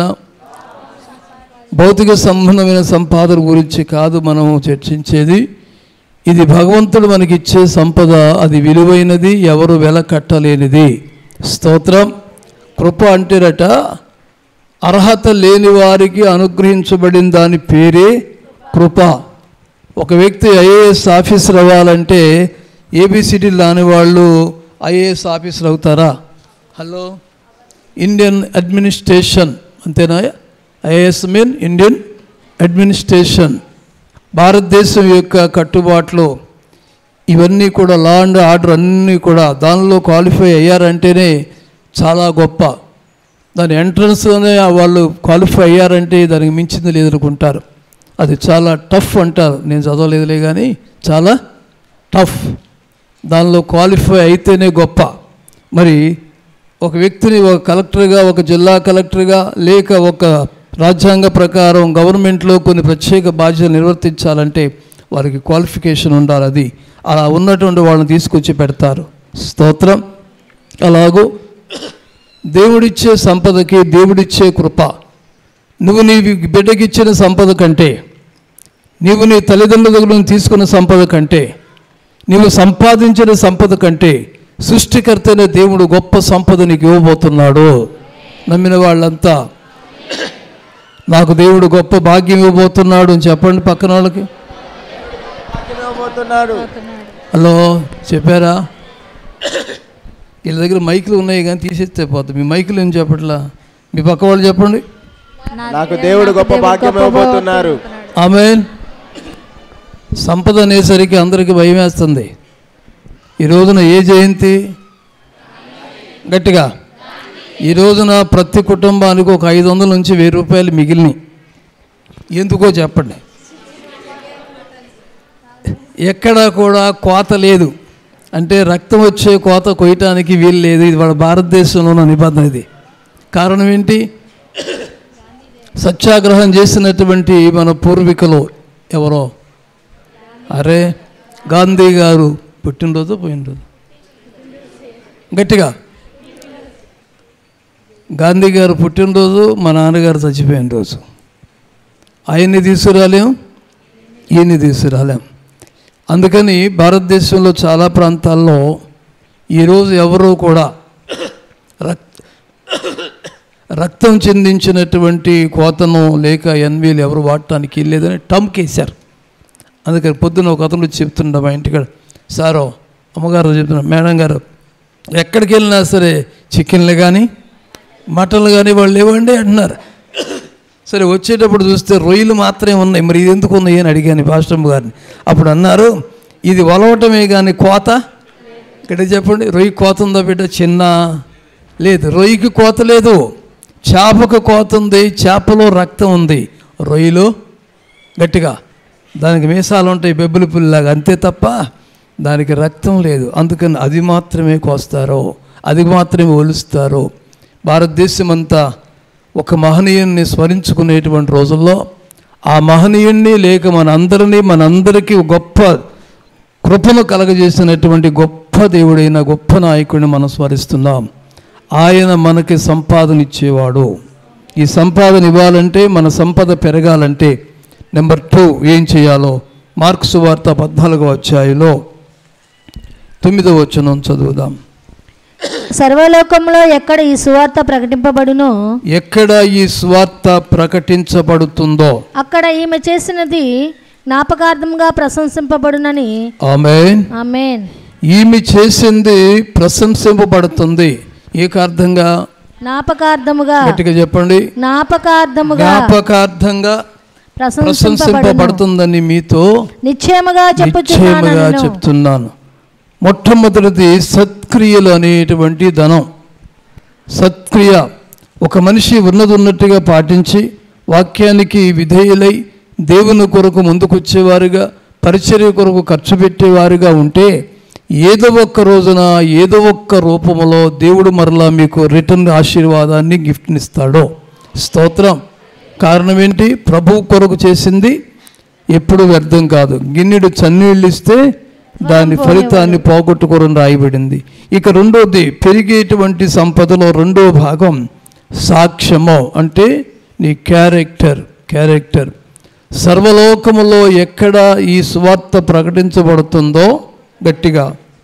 భౌతిక సంబంధమైన సంపాదన గురించి కాదు మనం చర్చించేది ఇది భగవంతుడు మనకిచ్చే సంపద అది విలువైనది ఎవరు వెల కట్టలేనిది స్తోత్రం కృప అంటేరట అర్హత లేని వారికి అనుగ్రహించబడిన దాని పేరే కృప ఒక వ్యక్తి ఐఏఎస్ ఆఫీసర్ అవ్వాలంటే ఏబిసిడి లాని వాళ్ళు ఐఏఎస్ ఆఫీసర్ అవుతారా హలో ఇండియన్ అడ్మినిస్ట్రేషన్ అంతేనా ఐఏఎస్ మీన్ ఇండియన్ అడ్మినిస్ట్రేషన్ భారతదేశం యొక్క కట్టుబాట్లు ఇవన్నీ కూడా లా అండ్ ఆర్డర్ అన్నీ కూడా దానిలో క్వాలిఫై అయ్యారంటేనే చాలా గొప్ప దాని ఎంట్రన్స్లోనే వాళ్ళు క్వాలిఫై అయ్యారంటే దానికి మించింది లేదనుకుంటారు అది చాలా టఫ్ అంటారు నేను చదవలేదులే కానీ చాలా టఫ్ దానిలో క్వాలిఫై అయితేనే గొప్ప మరి ఒక వ్యక్తిని ఒక కలెక్టర్గా ఒక జిల్లా కలెక్టర్గా లేక ఒక రాజ్యాంగ ప్రకారం గవర్నమెంట్లో కొన్ని ప్రత్యేక బాధ్యతలు నిర్వర్తించాలంటే వారికి క్వాలిఫికేషన్ ఉండాలి అది అలా ఉన్నటువంటి వాళ్ళని తీసుకొచ్చి పెడతారు స్తోత్రం అలాగూ దేవుడిచ్చే సంపదకి దేవుడిచ్చే కృప నువ్వు నీ బిడ్డకిచ్చిన సంపద కంటే నీవు నీ తల్లిదండ్రుల దగ్గర నుంచి తీసుకున్న సంపద కంటే నీవు సంపాదించిన సంపద కంటే సృష్టికర్త అయిన దేవుడు గొప్ప సంపద నీకు ఇవ్వబోతున్నాడు నమ్మిన వాళ్ళంతా నాకు దేవుడు గొప్ప భాగ్యం ఇవ్వబోతున్నాడు అని చెప్పండి పక్కన వాళ్ళకి పోతున్నాడు హలో చెప్పారా వీళ్ళ దగ్గర మైకులు ఉన్నాయి కానీ తీసేస్తే పోతుంది మీ మైకులు ఏం చెప్పట్లా మీ పక్క వాళ్ళు చెప్పండి నాకు దేవుడు గొప్ప భాగ్యం ఇవ్వబోతున్నారు ఆమె సంపద అనేసరికి అందరికీ భయం వేస్తుంది ఈ రోజున ఏ జయంతి గట్టిగా ఈ రోజున ప్రతి కుటుంబానికి ఒక ఐదు వందల నుంచి వెయ్యి రూపాయలు మిగిలినాయి ఎందుకో చెప్పండి ఎక్కడా కూడా కోత లేదు అంటే రక్తం వచ్చే కోత కొయ్యటానికి వీలు లేదు ఇది వాళ్ళ భారతదేశంలో ఉన్న నిబంధన ఇది కారణం ఏంటి సత్యాగ్రహం చేసినటువంటి మన పూర్వీకులు ఎవరో అరే గాంధీ గారు పుట్టినరోజు పోయినరోజు గట్టిగా గాంధీ గారు పుట్టినరోజు మా నాన్నగారు చచ్చిపోయిన రోజు ఆయన్ని తీసుకురాలేం ఈయన్ని తీసుకురాలేం అందుకని భారతదేశంలో చాలా ప్రాంతాల్లో ఈరోజు ఎవరూ కూడా రక్ రక్తం చెందించినటువంటి కోతను లేక ఎన్వీలు ఎవరు వాడటానికి లేదని టమ్కేశారు అందుకని పొద్దున ఒక అతను వచ్చి చెప్తుండ మా ఇంటికాడ సారో అమ్మగారు చెప్తున్నా మేడం గారు ఎక్కడికి వెళ్ళినా సరే చికెన్లు కానీ మటన్లు కానీ వాళ్ళు ఇవ్వండి అంటున్నారు సరే వచ్చేటప్పుడు చూస్తే రొయ్యలు మాత్రమే ఉన్నాయి మరి ఇది ఎందుకు ఉన్నాయి అని అడిగాను పాస్టమ్ గారిని అప్పుడు అన్నారు ఇది వలవటమే కానీ కోత ఇక్కడ చెప్పండి రొయ్యి కోత ఉందా బిడ్డ చిన్న లేదు రొయ్యికి కోత లేదు చేపకు కోత ఉంది చేపలో రక్తం ఉంది రొయ్యలో గట్టిగా దానికి మీసాలు ఉంటాయి బెబ్బుల పుల్లాగా అంతే తప్ప దానికి రక్తం లేదు అందుకని అది మాత్రమే కోస్తారో అది మాత్రమే ఒలుస్తారో భారతదేశం అంతా ఒక మహనీయుణ్ణి స్మరించుకునేటువంటి రోజుల్లో ఆ మహనీయుణ్ణి లేక మనందరినీ మనందరికీ గొప్ప కృపను కలగజేసినటువంటి గొప్ప దేవుడైన గొప్ప నాయకుడిని మనం స్మరిస్తున్నాం ఆయన మనకి సంపాదన ఇచ్చేవాడు ఈ సంపాదన ఇవ్వాలంటే మన సంపద పెరగాలంటే నెంబర్ టూ ఏం చేయాలో మార్క్స్ వార్త పద్నాలుగో అధ్యాయంలో తొమ్మిదో వచనం చదువుదాం సర్వలోకంలో ఎక్కడ ఈ సువార్త ప్రకటింపబడునో ఎక్కడ ఈ స్వార్త ప్రకటించబడుతుందో అక్కడ ఈమె చేసినది జ్ఞాపకార్థంగా ప్రశంసింపబడునని ఆమెన్ ఆమెన్ ఈమె చేసింది ప్రశంసింపబడుతుంది ఏకార్థంగా జ్ఞాపకార్థముగా గట్టిగా చెప్పండి జ్ఞాపకార్థముగా జ్ఞాపకార్థంగా ప్రశంసింపబడును ప్రశంసింపబడుతుందని మీతో నిశ్చయముగా చెప్పుచున్నాను నిశ్చయముగా నేను. చెప్తున్నాను మొట్టమొదటిది సత్క్రియలు అనేటువంటి ధనం సత్క్రియ ఒక మనిషి ఉన్నది ఉన్నట్టుగా పాటించి వాక్యానికి విధేయులై దేవుని కొరకు ముందుకొచ్చేవారుగా పరిచర్య కొరకు ఖర్చు పెట్టేవారుగా ఉంటే ఏదో ఒక్క రోజున ఏదో ఒక్క రూపంలో దేవుడు మరలా మీకు రిటర్న్ ఆశీర్వాదాన్ని గిఫ్ట్నిస్తాడో స్తోత్రం కారణం ఏంటి ప్రభు కొరకు చేసింది ఎప్పుడు వ్యర్థం కాదు గిన్నెడు చన్నీళ్ళు ఇస్తే దాని ఫలితాన్ని పోగొట్టుకోరని రాయబడింది ఇక రెండోది పెరిగేటువంటి సంపదలో రెండో భాగం సాక్ష్యము అంటే నీ క్యారెక్టర్ క్యారెక్టర్ సర్వలోకములో ఎక్కడ ఈ సువార్త ప్రకటించబడుతుందో గట్టిగా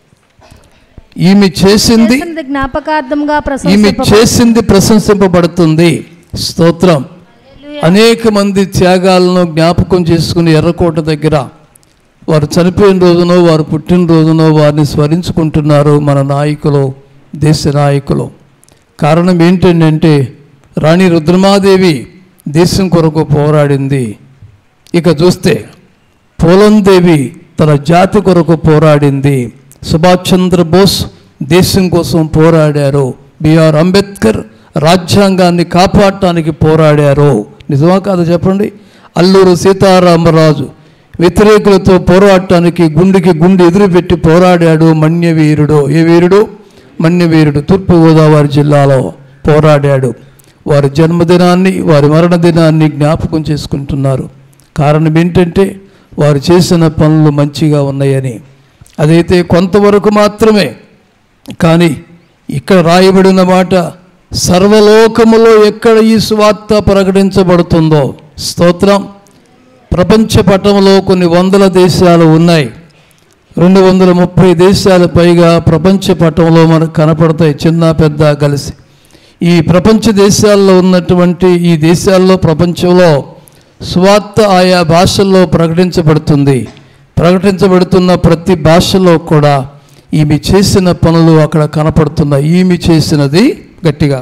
ఈమె చేసింది చేసినది జ్ఞాపకార్థంగా ఈమె ప్రశంసింప చేసింది ప్రశంసింపబడుతుంది స్తోత్రం అనేక మంది త్యాగాలను జ్ఞాపకం చేసుకుని ఎర్రకోట దగ్గర వారు చనిపోయిన రోజునో వారు పుట్టినరోజునో వారిని స్మరించుకుంటున్నారు మన నాయకులు దేశ నాయకులు కారణం ఏంటంటే రాణి రుద్రమాదేవి దేశం కొరకు పోరాడింది ఇక చూస్తే పోలందేవి తన జాతి కొరకు పోరాడింది సుభాష్ చంద్రబోస్ దేశం కోసం పోరాడారు బిఆర్ అంబేద్కర్ రాజ్యాంగాన్ని కాపాడటానికి పోరాడారు నిజమా కాదు చెప్పండి అల్లూరు సీతారామరాజు వ్యతిరేకులతో పోరాటానికి గుండెకి గుండె ఎదురుపెట్టి పోరాడాడు మన్యవీరుడు ఏ వీరుడు మన్యవీరుడు తూర్పుగోదావరి జిల్లాలో పోరాడాడు వారి జన్మదినాన్ని వారి మరణ దినాన్ని జ్ఞాపకం చేసుకుంటున్నారు కారణం ఏంటంటే వారు చేసిన పనులు మంచిగా ఉన్నాయని అదైతే కొంతవరకు మాత్రమే కానీ ఇక్కడ రాయబడిన మాట సర్వలోకములో ఎక్కడ ఈ సువార్త ప్రకటించబడుతుందో స్తోత్రం ప్రపంచ పటంలో కొన్ని వందల దేశాలు ఉన్నాయి రెండు వందల ముప్పై దేశాల పైగా ప్రపంచ పటంలో మనకు కనపడతాయి చిన్న పెద్ద కలిసి ఈ ప్రపంచ దేశాల్లో ఉన్నటువంటి ఈ దేశాల్లో ప్రపంచంలో స్వార్థ ఆయా భాషల్లో ప్రకటించబడుతుంది ప్రకటించబడుతున్న ప్రతి భాషలో కూడా ఈమె చేసిన పనులు అక్కడ కనపడుతున్నాయి ఈమె చేసినది గట్టిగా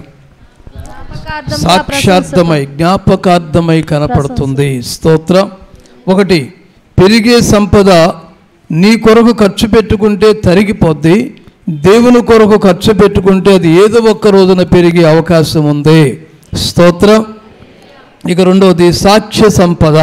సాక్షార్థమై జ్ఞాపకార్థమై కనపడుతుంది స్తోత్రం ఒకటి పెరిగే సంపద నీ కొరకు ఖర్చు పెట్టుకుంటే తరిగిపోద్ది దేవుని కొరకు ఖర్చు పెట్టుకుంటే అది ఏదో ఒక్క రోజున పెరిగే అవకాశం ఉంది స్తోత్రం ఇక రెండవది సాక్ష్య సంపద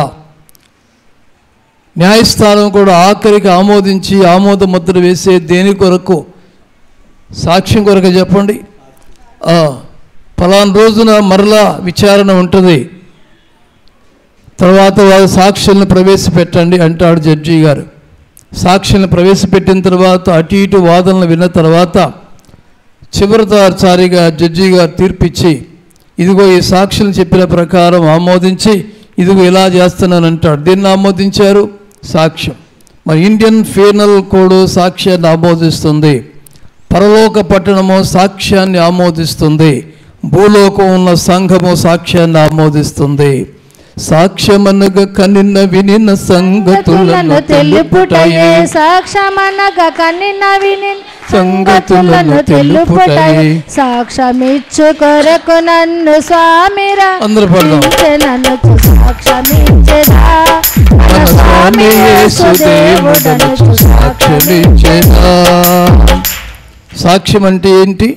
న్యాయస్థానం కూడా ఆఖరికి ఆమోదించి ఆమోద ముద్ర వేసే దేని కొరకు సాక్ష్యం కొరకు చెప్పండి ఆ, పలానా రోజున మరలా విచారణ ఉంటుంది తర్వాత వారు సాక్షులను ప్రవేశపెట్టండి అంటాడు జడ్జి గారు సాక్షులను ప్రవేశపెట్టిన తర్వాత అటు ఇటు వాదనలు విన్న తర్వాత చివరిసారిగా జడ్జి గారు తీర్పిచ్చి ఇదిగో ఈ సాక్షులు చెప్పిన ప్రకారం ఆమోదించి ఇదిగో ఇలా చేస్తున్నానంటాడు దీన్ని ఆమోదించారు సాక్ష్యం మరి ఇండియన్ ఫీనల్ కోడ్ సాక్ష్యాన్ని ఆమోదిస్తుంది పరలోక పట్టణము సాక్ష్యాన్ని ఆమోదిస్తుంది భూలోకం ఉన్న సంఘము సాక్ష్యాన్ని ఆమోదిస్తుంది సాక్ష్యమనగా కనిన్న వినిన సంగతులను తెలుపుటయే సాక్షమనగా కన్నిన విని సంగతులను తెలుపుటయే సాక్ష్యమిచ్చు కొరకు నన్ను స్వామిరా అందరూ పడదాం నన్ను సాక్ష్యమిచ్చరా మన స్వామి యేసుదేవుడను సాక్ష్యమిచ్చెనా. సాక్ష్యం అంటే ఏంటి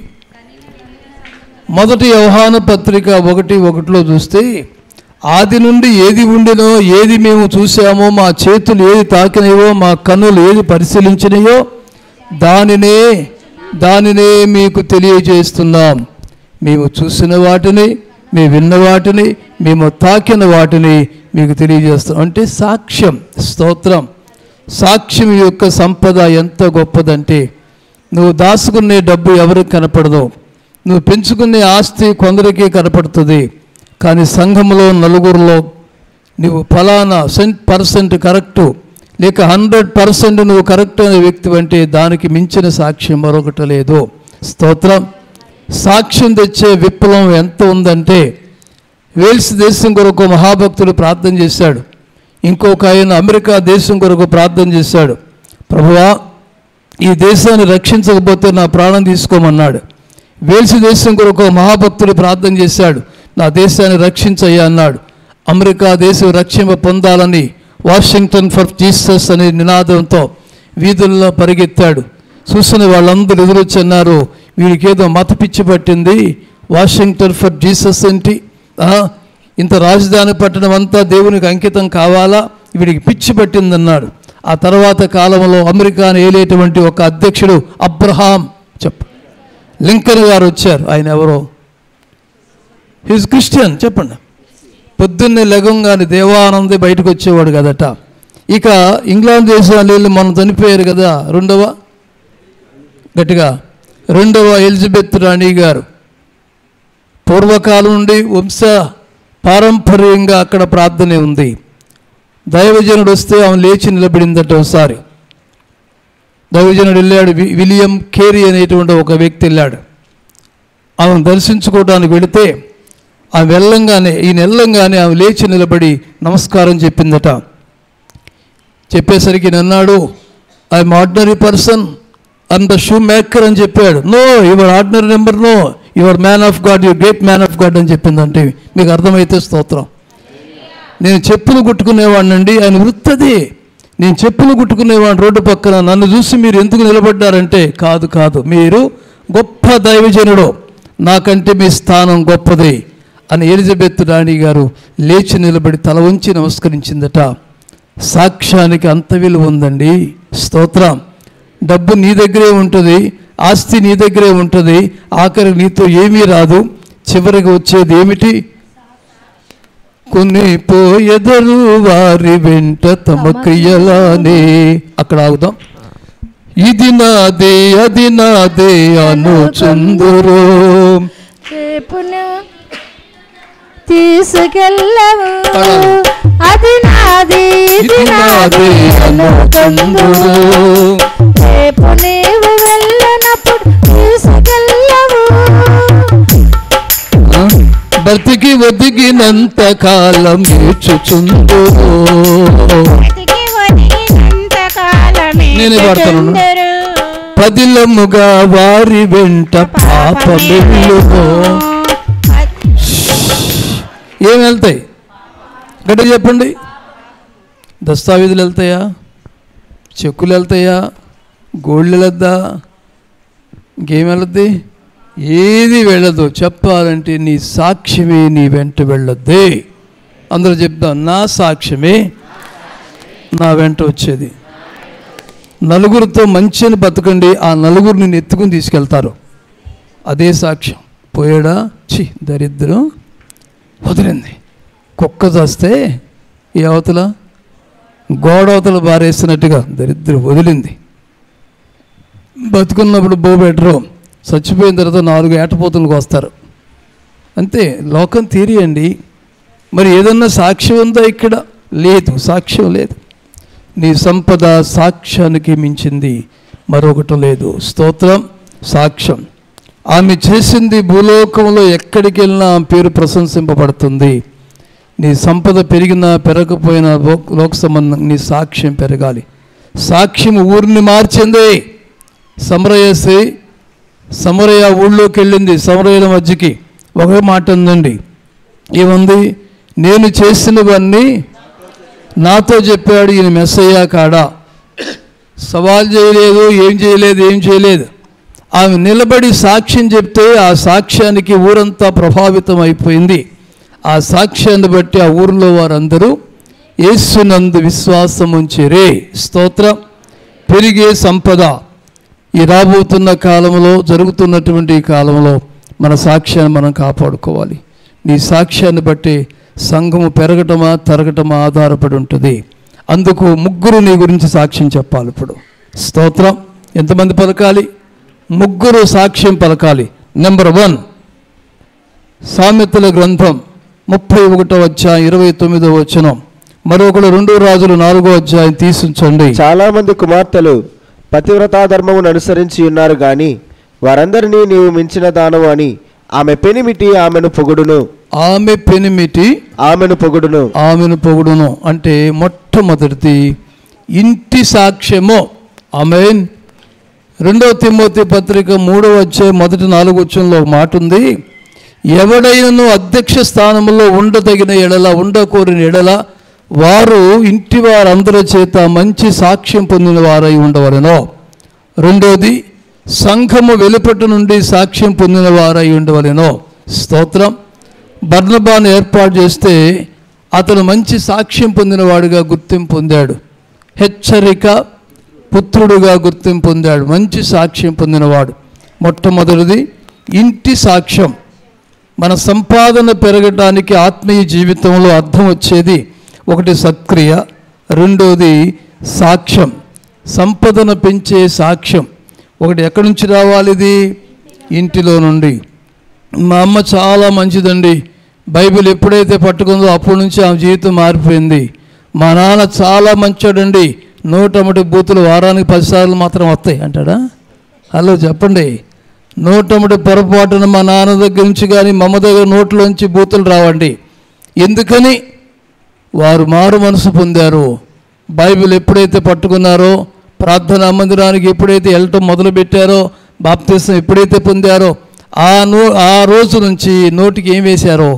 మొదటి వ్యవహాన పత్రిక ఒకటి ఒకటిలో చూస్తే ఆది నుండి ఏది ఉండినో ఏది మేము చూసామో మా చేతులు ఏది తాకినాయో మా కన్నులు ఏది పరిశీలించినాయో దానినే దానినే మీకు తెలియజేస్తున్నాం మేము చూసిన వాటిని మేము విన్న వాటిని మేము తాకిన వాటిని మీకు తెలియజేస్తాం అంటే సాక్ష్యం స్తోత్రం సాక్ష్యం యొక్క సంపద ఎంత గొప్పదంటే నువ్వు దాచుకునే డబ్బు ఎవరికి కనపడదు నువ్వు పెంచుకునే ఆస్తి కొందరికి కనపడుతుంది కానీ సంఘంలో నలుగురిలో నువ్వు ఫలానా సెంట్ పర్సెంట్ కరెక్టు లేక హండ్రెడ్ పర్సెంట్ నువ్వు కరెక్ట్ అనే వ్యక్తి అంటే దానికి మించిన సాక్ష్యం మరొకటి లేదు స్తోత్రం సాక్ష్యం తెచ్చే విప్లవం ఎంత ఉందంటే వేల్స్ దేశం కొరకు మహాభక్తుడు ప్రార్థన చేశాడు ఇంకొక ఆయన అమెరికా దేశం కొరకు ప్రార్థన చేశాడు ప్రభువా ఈ దేశాన్ని రక్షించకపోతే నా ప్రాణం తీసుకోమన్నాడు వేల్స్ దేశం కొరకు ఒక మహాభక్తుడు ప్రార్థన చేశాడు నా దేశాన్ని రక్షించయ్యా అన్నాడు అమెరికా దేశం రక్షింప పొందాలని వాషింగ్టన్ ఫర్ జీసస్ అనే నినాదంతో వీధుల్లో పరిగెత్తాడు చూసిన వాళ్ళందరూ ఎదురొచ్చి అన్నారు వీడికి ఏదో మత పిచ్చి పట్టింది వాషింగ్టన్ ఫర్ జీసస్ ఏంటి ఆ, ఇంత రాజధాని పట్టణం అంతా దేవునికి అంకితం కావాలా వీడికి పిచ్చి పట్టిందన్నాడు ఆ తర్వాత కాలంలో అమెరికాను ఏలేటువంటి ఒక అధ్యక్షుడు అబ్రహాం చెప్పు లింకన్ గారు వచ్చారు ఆయన ఎవరో హిజ్ క్రిస్టియన్ చెప్పండి పొద్దున్నే లెగంగానే దేవానందే బయటకు వచ్చేవాడు కదట ఇక ఇంగ్లాండ్ దేశాలు వెళ్ళి మనం చనిపోయారు కదా రెండవ గట్టిగా రెండవ ఎలిజబెత్ రాణి గారు పూర్వకాలం నుండి వంశ పారంపర్యంగా అక్కడ ప్రార్థనే ఉంది దైవజనుడు వస్తే ఆమె లేచి నిలబడిందట ఒకసారి దైవజనుడు వెళ్ళాడు వి- విలియం కేరీ అనేటువంటి ఒక వ్యక్తి వెళ్ళాడు ఆమెను దర్శించుకోవడానికి వెళితే ఆమె వెళ్ళంగానే ఈయన వెళ్ళంగానే ఆమె లేచి నిలబడి నమస్కారం చెప్పిందట చెప్పేసరికి నేను అన్నాడు I'm ordinary person and the shoemaker అని చెప్పాడు no your ordinary number no your man of God your great man of God అని చెప్పిందంటే మీకు అర్థమైతే స్తోత్రం నేను చెప్పులు కుట్టుకునేవాడినండి ఆయన వృత్తది నేను చెప్పులు కుట్టుకునేవాడిని రోడ్డు పక్కన నన్ను చూసి మీరు ఎందుకు నిలబడ్డారంటే కాదు కాదు మీరు గొప్ప దైవజనుడు నాకంటే మీ స్థానం గొప్పది అని ఎలిజబెత్ రాణి గారు లేచి నిలబడి తల వంచి నమస్కరించిందట సాక్ష్యానికి అంత విలువ ఉందండి స్తోత్రం డబ్బు నీ దగ్గరే ఉంటుంది ఆస్తి నీ దగ్గరే ఉంటుంది ఆఖరి నీతో ఏమీ రాదు చివరికి వచ్చేది ఏమిటి కొన్ని పోయెదరు వారి వెంట తమ క్రియలానే అక్కడ ఆగుదాం ఇది నాదే అది నాదే అను చందురు రేపును తీసుకెళ్ళవు పాడాలి. అది నాది ఇది ఇది నాదే అను చందురు రేపు నీవు వెళ్ళనప్పుడు తీసుకెళ్ళవు బ్రతికి ఒదిగినంత కాలం నేర్చుచుందురు నేనే పాడతాను పదిలముగా వారి వెంట పాపమెల్లును ఏం వెళ్తాయి గట్టి చెప్పండి దస్తావేజులు వెళ్తాయా చెక్కులు వెళ్తాయా గోల్డ్ వెళ్దా ఇంకేం వెళ్ళద్ది ఏది వెళ్ళదు చెప్పాలంటే నీ సాక్ష్యమే నీ వెంట వెళ్ళొద్దే అందరూ చెప్దాం నా సాక్ష్యమే నా వెంట వచ్చేది నలుగురితో మంచిని బతకండి ఆ నలుగురు నిన్ను ఎత్తుకుని తీసుకెళ్తారు అదే సాక్ష్యం పోయాడా చి దరిద్రం వదిలింది కుక్క చేస్తే ఈ అవతల గోడ అవతల బారేసినట్టుగా దరిద్రం వదిలింది బతుకున్నప్పుడు బో బెటరు చచ్చిపోయిన తర్వాత నాలుగు ఏటపోతులకు వస్తారు అంతే లోకం తీరియండి మరి ఏదన్నా సాక్ష్యం ఉందా ఇక్కడ లేదు సాక్ష్యం లేదు నీ సంపద సాక్ష్యానికి మించింది మరొకటి లేదు స్తోత్రం సాక్ష్యం ఆమె చేసింది భూలోకంలో ఎక్కడికి వెళ్ళినా ఆమె పేరు ప్రశంసింపబడుతుంది నీ సంపద పెరిగినా పెరగకపోయినా లోక్ లోక సంబంధం నీ సాక్ష్యం పెరగాలి సాక్ష్యం ఊరిని మార్చింది సమరయసి సమరయ ఊళ్ళోకి వెళ్ళింది సమరయుల మధ్యకి ఒకే మాట ఉందండి ఏముంది నేను చేసినవన్నీ నాతో చెప్పాడు ఈయన మెస్సయ్యా కాడా సవాల్ చేయలేదు ఏం చేయలేదు ఏం చేయలేదు ఆమె నిలబడి సాక్ష్యం చెప్తే ఆ సాక్ష్యానికి ఊరంతా ప్రభావితం అయిపోయింది ఆ సాక్ష్యాన్ని బట్టి ఆ ఊరిలో వారందరూ యేసునందు విశ్వాసం ఉంచిరే స్తోత్రం పెరిగే సంపద ఈ రాబోతున్న కాలంలో జరుగుతున్నటువంటి ఈ కాలంలో మన సాక్ష్యాన్ని మనం కాపాడుకోవాలి నీ సాక్ష్యాన్ని బట్టి సంఘము పెరగటమా తరగటమా ఆధారపడి ఉంటుంది అందుకు ముగ్గురు నీ గురించి సాక్ష్యం చెప్పాలి ఇప్పుడు స్తోత్రం ఎంతమంది పలకాలి ముగ్గురు సాక్ష్యం పలకాలి నెంబర్ వన్ సామెతల గ్రంథం ముప్పై ఒకటో అధ్యాయం ఇరవై తొమ్మిదో వచనం మరొకడు రెండో రాజులు నాలుగో అధ్యాయం తీసుంచండి చాలా మంది కుమార్తెలు పతివ్రతా ధర్మమును అనుసరించి ఉన్నారు గాని వారందరినీ నీవు మించిన దానవు అని ఆమె పెనిమిటి ఆమెను పొగుడును ఆమె పెనిమిటి ఆమెను పొగుడును ఆమెను పొగుడును అంటే మొట్టమొదటిది ఇంటి సాక్ష్యము ఆమెన్ రెండవ తిమ్మోతి పత్రిక మూడవ వచ్చే మొదటి నాలుగు వచ్చంలో ఒక మాట ఉంది ఎవడైనను అధ్యక్ష స్థానంలో ఉండదగిన ఎడల ఉండకోరిన ఎడల వారు ఇంటి వారందరి చేత మంచి సాక్ష్యం పొందిన వారై ఉండవలెనో రెండోది సంఘము వెలుపటి నుండి సాక్ష్యం పొందిన వారై ఉండవలెనో స్తోత్రం బర్ణబాను ఏర్పాటు చేస్తే అతను మంచి సాక్ష్యం పొందినవాడుగా గుర్తింపు పొందాడు హెచ్చరిక పుత్రుడుగా గుర్తింపు పొందాడు మంచి సాక్ష్యం పొందినవాడు మొట్టమొదటిది ఇంటి సాక్ష్యం మన సంపాదన పెరగడానికి ఆత్మీయ జీవితంలో అర్థం వచ్చేది ఒకటి సత్క్రియ రెండోది సాక్ష్యం సంపదను పెంచే సాక్ష్యం ఒకటి ఎక్కడి నుంచి రావాలి ఇది ఇంటిలో నుండి మా అమ్మ చాలా మంచిదండి బైబిల్ ఎప్పుడైతే పట్టుకుందో అప్పటి నుంచి ఆమె జీవితం మారిపోయింది మా నాన్న చాలా మంచోడండి నూటమటి బూతులు వారానికి పదిసార్లు మాత్రం వస్తాయి అంటాడా హలో చెప్పండి నూటమటి పొరపాటున మా నాన్న దగ్గర నుంచి కానీ మా అమ్మ దగ్గర నోట్లోంచి బూతులు రావండి ఎందుకని వారు మారు మనసు పొందారు బైబిల్ ఎప్పుడైతే పట్టుకున్నారో ప్రార్థనా మందిరానికి ఎప్పుడైతే వెళ్ళటం మొదలుపెట్టారో బాప్తీసం ఎప్పుడైతే పొందారో ఆ నో ఆ రోజు నుంచి నోటికి ఏం వేశారో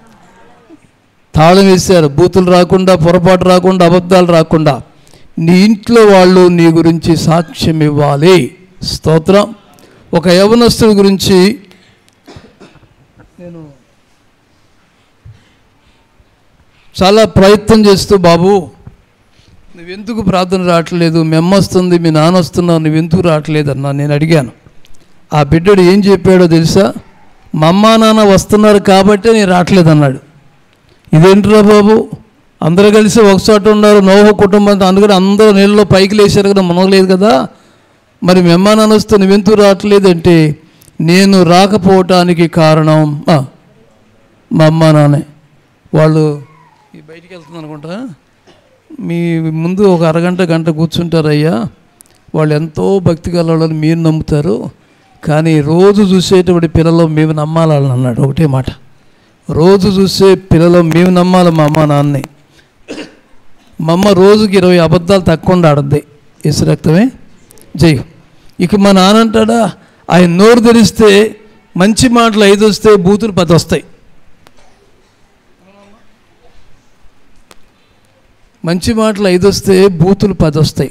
తాళం వేశారు బూతులు రాకుండా పొరపాటు రాకుండా అబద్ధాలు రాకుండా నీ ఇంట్లో వాళ్ళు నీ గురించి సాక్ష్యం ఇవ్వాలి స్తోత్రం ఒక యవనస్తుడి గురించి నేను చాలా ప్రయత్నం చేస్తూ బాబు నువ్వెందుకు ప్రార్థన రావట్లేదు మీ అమ్మ వస్తుంది మీ నాన్న వస్తున్నావు నువ్వెందుకు రావట్లేదు అన్నా నేను అడిగాను ఆ బిడ్డడు ఏం చెప్పాడో తెలుసా మా అమ్మ నాన్న వస్తున్నారు కాబట్టే నేను రావట్లేదు అన్నాడు ఇదేంట్రా బాబు అందరూ కలిసి ఒకచోట ఉన్నారు నోహ కుటుంబంతో అందుకని అందరూ నీళ్ళలో పైకి లేచారు కదా మునగలేదు కదా మరి మీ అమ్మ నాన్న వస్తే నువ్వెందుకు రావట్లేదు అంటే నేను రాకపోవటానికి కారణం ఆ, మా అమ్మ నాన్నే వాళ్ళు ఈ బయటికి వెళ్తుంది అనుకుంటా మీ ముందు ఒక అరగంట గంట కూర్చుంటారయ్యా వాళ్ళు ఎంతో భక్తి కలవాళ్ళని మీరు నమ్ముతారు కానీ రోజు చూసేటువంటి పిల్లలు మేము నమ్మాలని అన్నాడు ఒకటే మాట రోజు చూసే పిల్లలు మేము నమ్మాలి మా అమ్మ నాన్నని మా అమ్మ రోజుకి ఇరవై అబద్ధాలు తక్కువ ఆడద్ది ఇసు రక్తమే జై ఇక మా నాన్న అంటాడా ఆయన నోరు తెరిస్తే మంచి మాటలు ఐదు వస్తే బూతులు పది వస్తాయి మంచి మాటలు ఐదు వస్తే బూతులు పది వస్తాయి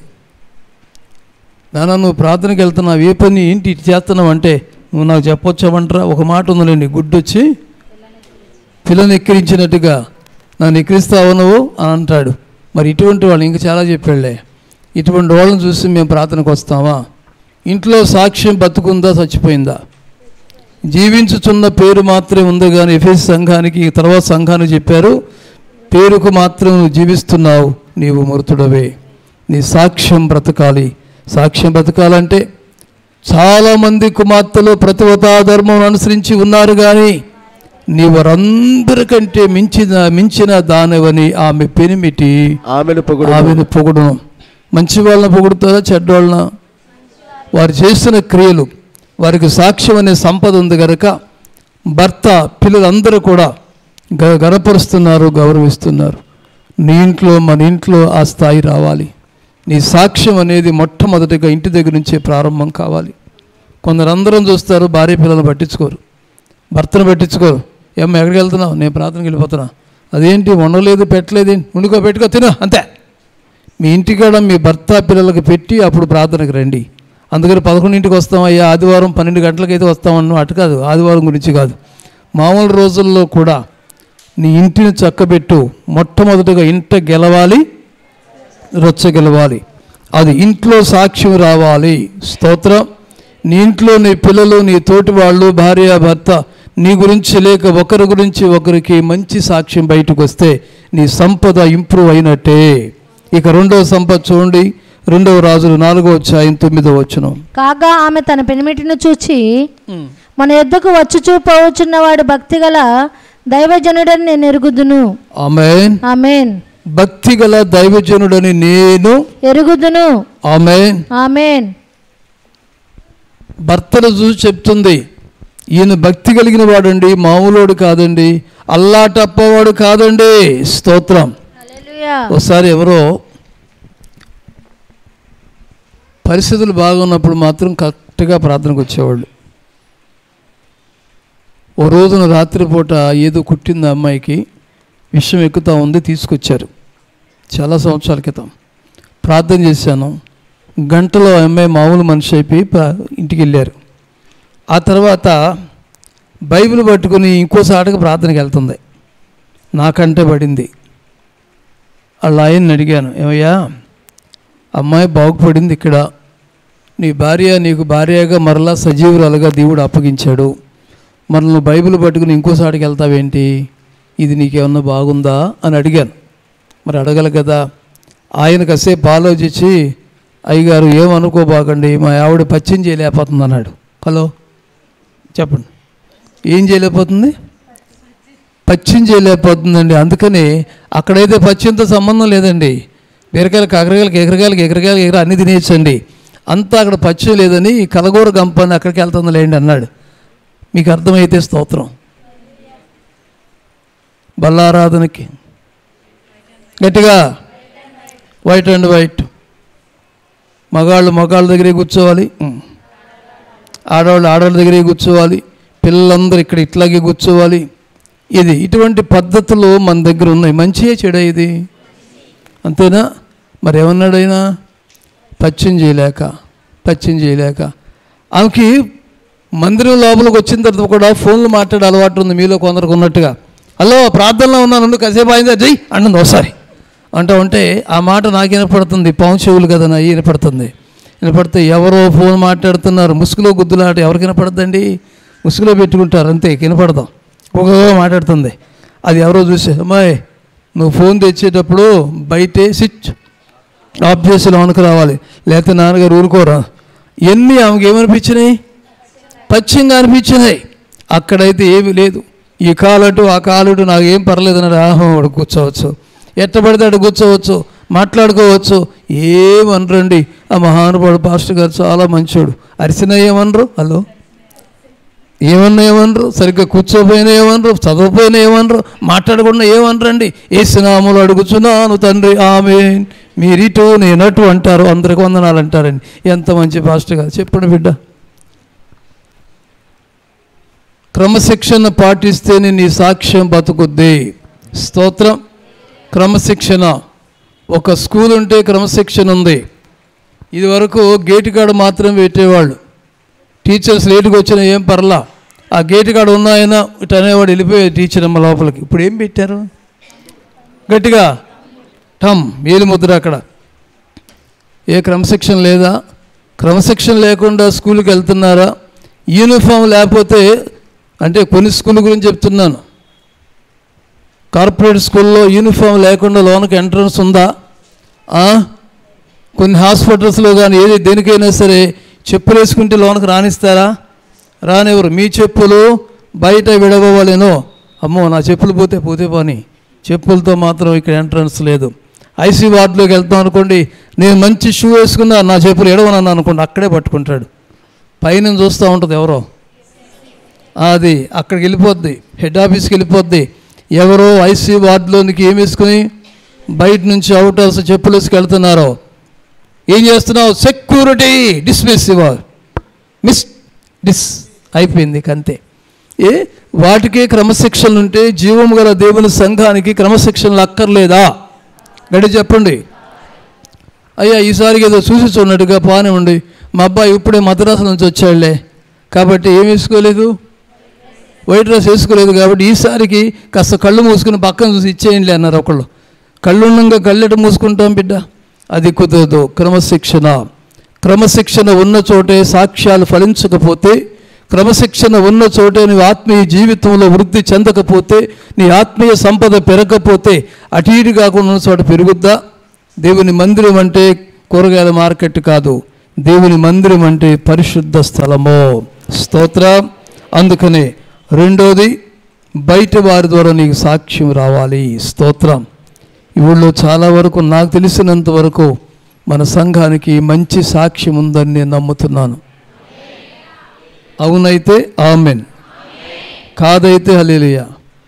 నాన్న నువ్వు ప్రార్థనకి వెళ్తున్నావు ఏ పని ఏంటి ఇటు చేస్తున్నావు అంటే నువ్వు నాకు చెప్పొచ్చావంటరా ఒక మాట ఉందిలేండి గుడ్డు వచ్చి పిల్లని ఎక్కిరించినట్టుగా నన్ను ఎక్కిరిస్తావు నువ్వు అని అంటాడు మరి ఇటువంటి వాళ్ళు ఇంకా చాలా చెప్పాడులే ఇటువంటి వాళ్ళని చూసి మేము ప్రార్థనకు వస్తామా ఇంట్లో సాక్ష్యం బతుకుందా చచ్చిపోయిందా జీవించుచున్న పేరు మాత్రమే ఉంది కానీ ఎఫ్ఎస్ సంఘానికి తర్వాత సంఘానికి చెప్పారు పేరుకు మాత్రం నువ్వు జీవిస్తున్నావు నీవు మృతుడవే నీ సాక్ష్యం బ్రతకాలి సాక్ష్యం బ్రతకాలంటే చాలామంది కుమార్తెలు ప్రతివతా ధర్మం అనుసరించి ఉన్నారు కానీ నీ వారందరికంటే మించిన మించిన దానవని ఆమె పెనిమిటి ఆమెను పొగుడు ఆమెను పొగుడును మంచి వాళ్ళని పొగుడుతుందా చెడ్డోళ్ళన వారు చేస్తున్న క్రియలు వారికి సాక్ష్యం అనే సంపద ఉంది కనుక భర్త పిల్లలందరూ కూడా గ గనపరుస్తున్నారు గౌరవిస్తున్నారు నీ ఇంట్లో మన ఇంట్లో ఆ స్థాయి రావాలి నీ సాక్ష్యం అనేది మొట్టమొదటిగా ఇంటి దగ్గర నుంచే ప్రారంభం కావాలి కొందరందరం చూస్తారు భార్య పిల్లలు పట్టించుకోరు భర్తను పట్టించుకోరు ఏమ్మ ఎక్కడికి వెళ్తున్నావు నేను ప్రార్థనకి వెళ్ళిపోతున్నా అదేంటి వండలేదు పెట్టలేదు ఉండుకో పెట్టుకో తిను అంతే మీ ఇంటికాడ మీ భర్త పిల్లలకి పెట్టి అప్పుడు ప్రార్థనకు రండి అందుకని పదకొండింటికి వస్తాం అయ్యా ఆదివారం పన్నెండు గంటలకైతే వస్తామన్ను అటు కాదు ఆదివారం గురించి కాదు మామూలు రోజుల్లో కూడా నీ ఇంటిని చక్కబెట్టు మొట్టమొదటిగా ఇంట గెలవాలి రొచ్చ గెలవాలి అది ఇంట్లో సాక్ష్యం రావాలి స్తోత్రం నీ ఇంట్లో నీ పిల్లలు నీ తోటి వాళ్ళు భార్య భర్త నీ గురించి లేక ఒకరి గురించి ఒకరికి మంచి సాక్ష్యం బయటకు వస్తే నీ సంపద ఇంప్రూవ్ అయినట్టే ఇక రెండవ సంపద చూడండి రెండవ రాజులు నాలుగో అధ్యాయం తొమ్మిదో వచ్చును కాగా ఆమె తన పెనిమిటిని చూచి మన యొద్దకు వచ్చుచూ పోవచ్చున్నవాడు భక్తి గల దైవజనుడని నేను ఎరుగుదును ఆమెన్ ఆమెన్ భక్తి గల దైవజనుడని నేను ఎరుగుదును ఆమెన్ ఆమెన్ భర్తను చూసి చెప్తుంది ఈయన భక్తి కలిగిన వాడండి మామూలోడు కాదండి అల్లాటప్పవాడు కాదండి స్తోత్రం హల్లెలూయా. ఒకసారి ఎవరో పరిస్థితులు బాగున్నప్పుడు మాత్రం కరెక్ట్గా ప్రార్థనకు వచ్చేవాళ్ళు ఓ రోజున రాత్రిపూట ఏదో కుట్టింది ఆ అమ్మాయికి విషయం ఎక్కుతా ఉంది తీసుకొచ్చారు చాలా సంవత్సరాల క్రితం ప్రార్థన చేశాను గంటలో ఆ అమ్మాయి మామూలు మనిషి అయిపోయి ప్రా- ఇంటికి వెళ్ళారు ఆ తర్వాత బైబిల్ పట్టుకుని ఇంకో సాటకు ప్రార్థనకి వెళ్తుంది నాకంటే పడింది వాళ్ళ ఆయన్ని అడిగాను ఏమయ్యా అమ్మాయి బాగుపడింది ఇక్కడ నీ భార్య నీకు భార్యగా మరలా సజీవురాలుగా దేవుడు అప్పగించాడు మరి నువ్వు బైబిల్ పట్టుకుని ఇంకోసారికి వెళ్తావేంటి ఇది నీకేమన్నా బాగుందా అని అడిగాను మరి అడగల కదా ఆయన కాసేపు ఆలోచించి అయ్యగారు ఏమనుకోబాకండి మా ఆవిడ పచ్చిం చేయలేకపోతుంది అన్నాడు హలో చెప్పండి ఏం చేయలేకపోతుంది పచ్చిం చేయలేకపోతుందండి అందుకని అక్కడైతే పచ్చింతో సంబంధం లేదండి బీరకాయలు కాకరకాయలకి ఎకరకాయలకి ఎకరకాయలకి ఎకర అన్ని తినేయచ్చండి అంతా అక్కడ పచ్చి లేదని కలగూర గంపని అక్కడికి వెళ్తుంది లేండి అన్నాడు మీకు అర్థమైతే స్తోత్రం బల్లారాధనకి గట్టిగా వైట్ అండ్ వైట్ మగాళ్ళు మగాళ్ళ దగ్గరే కూర్చోవాలి ఉం. ఆడవాళ్ళు ఆడవాళ్ళ దగ్గరే కూర్చోవాలి పిల్లలందరూ ఇక్కడ ఇట్లాగే కూర్చోవాలి ఇది ఇటువంటి పద్ధతులు మన దగ్గర ఉన్నాయి మంచియే చెడ ఇది అంతేనా మరి ఏమన్నాడు ఆయన పచ్చిం చేయలేక పచ్చిం చేయలేక ఆమెకి మందిరం లోపలికి వచ్చిన తర్వాత కూడా ఫోన్లు మాట్లాడే అలవాటు ఉంది మీలో కొందరికి ఉన్నట్టుగా హలో ప్రార్థనలో ఉన్నాను ఉండు, కాసేపు అయిందా జై అన్నది ఒకసారి అంటూ ఉంటే ఆ మాట నాకు వినపడుతుంది పాము చెవులు కదా నా వినపడుతుంది వినపడితే ఎవరో ఫోన్ మాట్లాడుతున్నారు ముసుగులో గుద్దులాట ఎవరికి వినపడద్దండి ముసుగులో పెట్టుకుంటారు అంతే వినపడదాం ఒక్కొక్క మాట్లాడుతుంది అది ఎవరో చూసే అమ్మాయి నువ్వు ఫోన్ తెచ్చేటప్పుడు బయటే స్విచ్ ఆఫ్ చేసి లోనికి రావాలి లేకపోతే నాన్నగారు ఊరుకోరా ఎన్ని ఆమెకి ఏమనిపించినాయి పచ్చిగా అనిపించినాయి అక్కడైతే ఏమీ లేదు ఈ కాలటు ఆ కాలటు నాకు ఏం పర్లేదు అన్నాడు ఆహం వాడు కూర్చోవచ్చు ఎట్ట పడితే అటు కూర్చోవచ్చు మాట్లాడుకోవచ్చు ఏమనరండి ఆ మహానుభావుడు పాస్టర్ గారు చాలా మంచోడు అరిసినా ఏమనరు హలో ఏమన్నా ఏమనరు సరిగ్గా కూర్చోపోయినా ఏమనరు చదవపోయినా ఏమనరు మాట్లాడకుండా ఏమనరండి ఏసునాములు అడుగుచున్నాను తండ్రి ఆమె మీరిటు నేనటు అంటారు అందరికి వందనాలు అంటారండి ఎంత మంచి పాస్టర్ గారు చెప్పండి బిడ్డ క్రమశిక్షణ పాటిస్తేనే నీ సాక్ష్యం బతుకుద్ది స్తోత్రం క్రమశిక్షణ ఒక స్కూల్ ఉంటే క్రమశిక్షణ ఉంది ఇది వరకు గేటు కాడ మాత్రం పెట్టేవాళ్ళు టీచర్స్ లేటుగా వచ్చినా ఏం పర్లా ఆ గేటు కాడ ఉన్నాయన ఇటు అనేవాడు వెళ్ళిపోయే టీచర్ అమ్మ లోపలికి ఇప్పుడు ఏం పెట్టారు గట్టిగా టమ్ ఏలు ముద్ర అక్కడ ఏ క్రమశిక్షణ లేదా క్రమశిక్షణ లేకుండా స్కూల్కి వెళ్తున్నారా యూనిఫామ్ లేకపోతే అంటే కొన్ని స్కూల్ గురించి చెప్తున్నాను కార్పొరేట్ స్కూల్లో యూనిఫామ్ లేకుండా లోనకి ఎంట్రన్స్ ఉందా ఆ? కొన్ని హాస్పిటల్స్లో కానీ ఏది దేనికైనా సరే చెప్పులు వేసుకుంటే లోనకి రానిస్తారా రానివ్వరు మీ చెప్పులు బయట విడవలేను అమ్మో నా చెప్పులు పోతే పోతే పోని చెప్పులతో మాత్రం ఇక్కడ ఎంట్రన్స్ లేదు ఐసీ వార్డులోకి వెళ్తాం అనుకోండి నేను మంచి షూ వేసుకున్నా నా చెప్పులు ఎడవనన్నా అనుకోండి అక్కడే పట్టుకుంటాడు పైన చూస్తూ ఉంటుంది ఎవరో అది అక్కడికి వెళ్ళిపోద్ది హెడ్ ఆఫీస్కి వెళ్ళిపోద్ది ఎవరో ఐసీ వార్డులోనికి ఏం వేసుకుని బయట నుంచి అవుట్ హౌస్ చెప్పులు వేసుకు వెళ్తున్నారో ఏం చేస్తున్నావు సెక్యూరిటీ డిస్మిస్ ఇవ్వాలి మిస్ డిస్ అయిపోయింది ఇక అంతే ఏ వాటికే క్రమశిక్షణలు ఉంటే జీవము గల దేవుని సంఘానికి క్రమశిక్షణలు అక్కర్లేదా గడి చెప్పండి అయ్యా ఈసారికి ఏదో చూసి చూడనట్టుగా పానివ్వండి మా అబ్బాయి ఇప్పుడే మద్రాసు నుంచి వచ్చాడులే కాబట్టి ఏం వేసుకోలేదు వైట్ డ్రెస్ వేసుకోలేదు కాబట్టి ఈసారికి కాస్త కళ్ళు మూసుకుని పక్కన చూసి ఇచ్చేయండి అన్నారు ఒకళ్ళు కళ్ళు ఉండగా కళ్ళెట మూసుకుంటాం బిడ్డ అది కుదరదు క్రమశిక్షణ క్రమశిక్షణ ఉన్న చోటే సాక్ష్యాలు ఫలించకపోతే క్రమశిక్షణ ఉన్న చోటే నీ ఆత్మీయ జీవితంలో వృద్ధి చెందకపోతే నీ ఆత్మీయ సంపద పెరగకపోతే అటు ఇటు కాకుండా ఉన్న చోట పెరుగుద్దా దేవుని మందిరం అంటే కూరగాయల మార్కెట్ కాదు దేవుని మందిరం అంటే పరిశుద్ధ స్థలము స్తోత్ర అందుకనే రెండోది బయట వారి ద్వారా నీకు సాక్ష్యం రావాలి స్తోత్రం ఈ ఊళ్ళో చాలా వరకు నాకు తెలిసినంత వరకు మన సంఘానికి మంచి సాక్ష్యం ఉందని నేను నమ్ముతున్నాను అవునైతే ఆమెన్ కాదైతే హలేలియా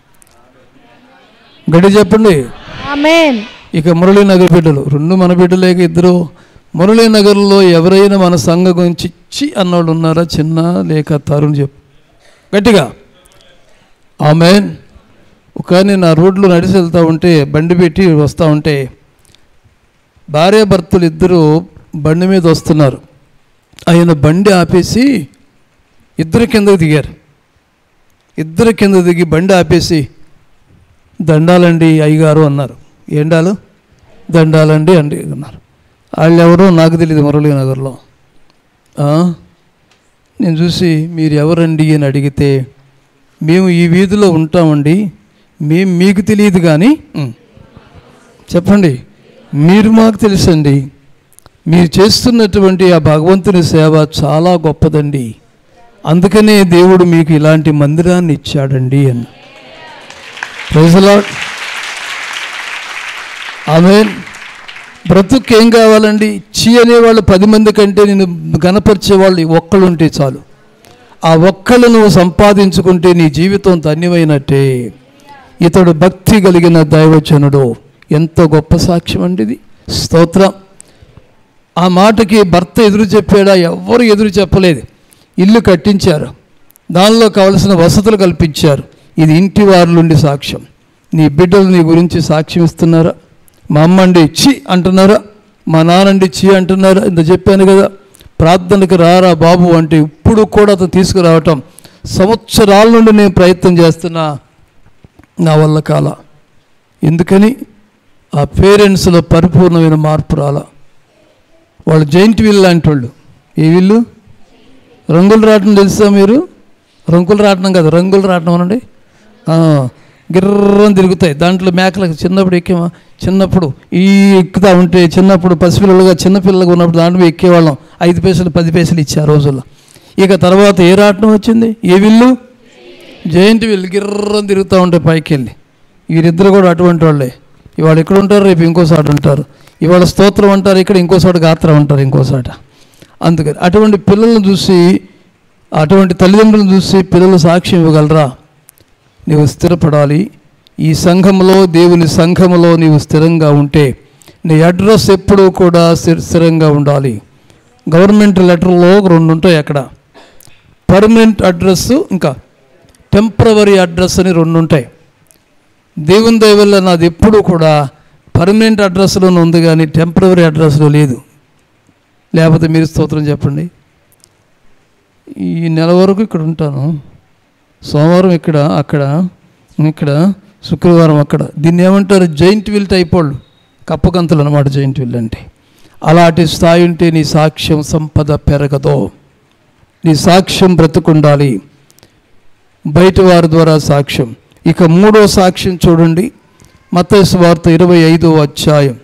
గడి చెప్పండి ఆమెన్ ఇక మురళీనగర్ బిడ్డలు రెండు మన బిడ్డలేక ఇద్దరు మురళీనగర్లో ఎవరైనా మన సంఘం గురించి చి అన్నోళ్ళు ఉన్నారా చిన్న లేక తరుణ్ చెప్పు గట్టిగా ఆమెన్ ఒక నేను ఆ రోడ్లో నడిచి వెళ్తూ ఉంటే బండి పెట్టి వస్తూ ఉంటే భార్యాభర్తలు ఇద్దరు బండి మీద వస్తున్నారు ఆయన బండి ఆపేసి ఇద్దరు కిందకు దిగారు ఇద్దరు కింద దిగి బండి ఆపేసి దండాలండి అయ్యగారు అన్నారు ఏండాలు దండాలండి అండి అన్నారు వాళ్ళు ఎవరో నాకు తెలియదు మురళీనగర్లో ఆ? నేను చూసి మీరు ఎవరండి అని అడిగితే మేము ఈ వీధిలో ఉంటామండి మేము మీకు తెలియదు కానీ ఉం. చెప్పండి మీరు మాకు తెలుసండి మీరు చేస్తున్నటువంటి ఆ భగవంతుని సేవ చాలా గొప్పదండి అందుకనే దేవుడు మీకు ఇలాంటి మందిరాన్ని ఇచ్చాడండి అని ప్రైజలాడ్ ఆమె బ్రతుకు ఏం కావాలండి చీ అనేవాళ్ళు పది మంది కంటే నేను గనపరిచే వాళ్ళు ఒక్కళ్ళు ఉంటే చాలు ఆ ఒక్కళ్ళు నువ్వు సంపాదించుకుంటే నీ జీవితం ధన్యమైనట్టే ఇతడు భక్తి కలిగిన దైవజనుడు ఎంత గొప్ప సాక్ష్యం అండి ఇది స్తోత్రం ఆ మాటకి భర్త ఎదురు చెప్పాడా ఎవ్వరు ఎదురు చెప్పలేదు ఇల్లు కట్టించారు దానిలో కావలసిన వసతులు కల్పించారు ఇది ఇంటి వారి నుండి సాక్ష్యం నీ బిడ్డలు నీ గురించి సాక్ష్యం ఇస్తున్నారా మా అమ్మ అండి చి అంటున్నారా మా నానండి చి అంటున్నారా ఇంత చెప్పాను కదా ప్రార్థనకు రారా బాబు అంటే ఇప్పుడు కూడా అతను తీసుకురావటం సంవత్సరాల నుండి నేను ప్రయత్నం చేస్తున్నా నా వల్ల కాల ఎందుకని ఆ పేరెంట్స్లో పరిపూర్ణమైన మార్పు రాల వాళ్ళు జైంట్ వీల్ లాంటి వాళ్ళు ఏ వీళ్ళు రంగులు రావటం తెలుసా మీరు రంగులు రావటం కాదు రంగులు రావటం అనండి గిర్రం తిరుగుతాయి దాంట్లో మేకలకు చిన్నప్పుడు ఎక్కేమా చిన్నప్పుడు ఈ ఎక్కుతా ఉంటే చిన్నప్పుడు పసిపిల్లలుగా చిన్నపిల్లలుగా ఉన్నప్పుడు దాంట్లో ఎక్కేవాళ్ళం ఐదు పైసలు పది పైసలు ఇచ్చే ఆ రోజుల్లో ఇక తర్వాత ఏ రాటం వచ్చింది ఏ విల్లు జయంట్ వీళ్ళు గిర్రం తిరుగుతూ ఉంటాయి పైకి వెళ్ళి వీరిద్దరు కూడా అటువంటి వాళ్ళే ఇవాళ ఇక్కడ ఉంటారు రేపు ఇంకోసారి ఉంటారు ఇవాళ స్తోత్రం అంటారు ఇక్కడ ఇంకోసారి గాత్రం అంటారు ఇంకోసాట అందుకని అటువంటి పిల్లలను చూసి అటువంటి తల్లిదండ్రులను చూసి పిల్లలు సాక్ష్యం ఇవ్వగలరా నీవు స్థిరపడాలి ఈ సంఘంలో దేవుని సంఘములో నీవు స్థిరంగా ఉంటే నీ అడ్రస్ ఎప్పుడూ కూడా స్థిర స్థిరంగా ఉండాలి గవర్నమెంట్ లెటర్లో రెండు ఉంటాయి అక్కడ పర్మనెంట్ అడ్రస్ ఇంకా టెంపరవరీ అడ్రస్ అని రెండు ఉంటాయి దేవుని దయ వల్ల నాది ఎప్పుడూ కూడా పర్మనెంట్ అడ్రస్లోనే ఉంది కానీ టెంపరవరీ అడ్రస్లో లేదు లేకపోతే మీరు స్తోత్రం చెప్పండి ఈ నెల వరకు ఇక్కడ ఉంటాను సోమవారం ఇక్కడ అక్కడ ఇక్కడ శుక్రవారం అక్కడ దీన్ని ఏమంటారు జైంట్ విల్ టైప్ వాళ్ళు కప్పకంతులు అనమాట జైంట్ విల్ అంటే అలాంటి స్థాయి ఉంటే నీ సాక్ష్యం సంపద పెరగదో నీ సాక్ష్యం బ్రతుకుండాలి బయట వారి ద్వారా సాక్ష్యం ఇక మూడో సాక్ష్యం చూడండి మత్తయి వార్త ఇరవై ఐదో అధ్యాయం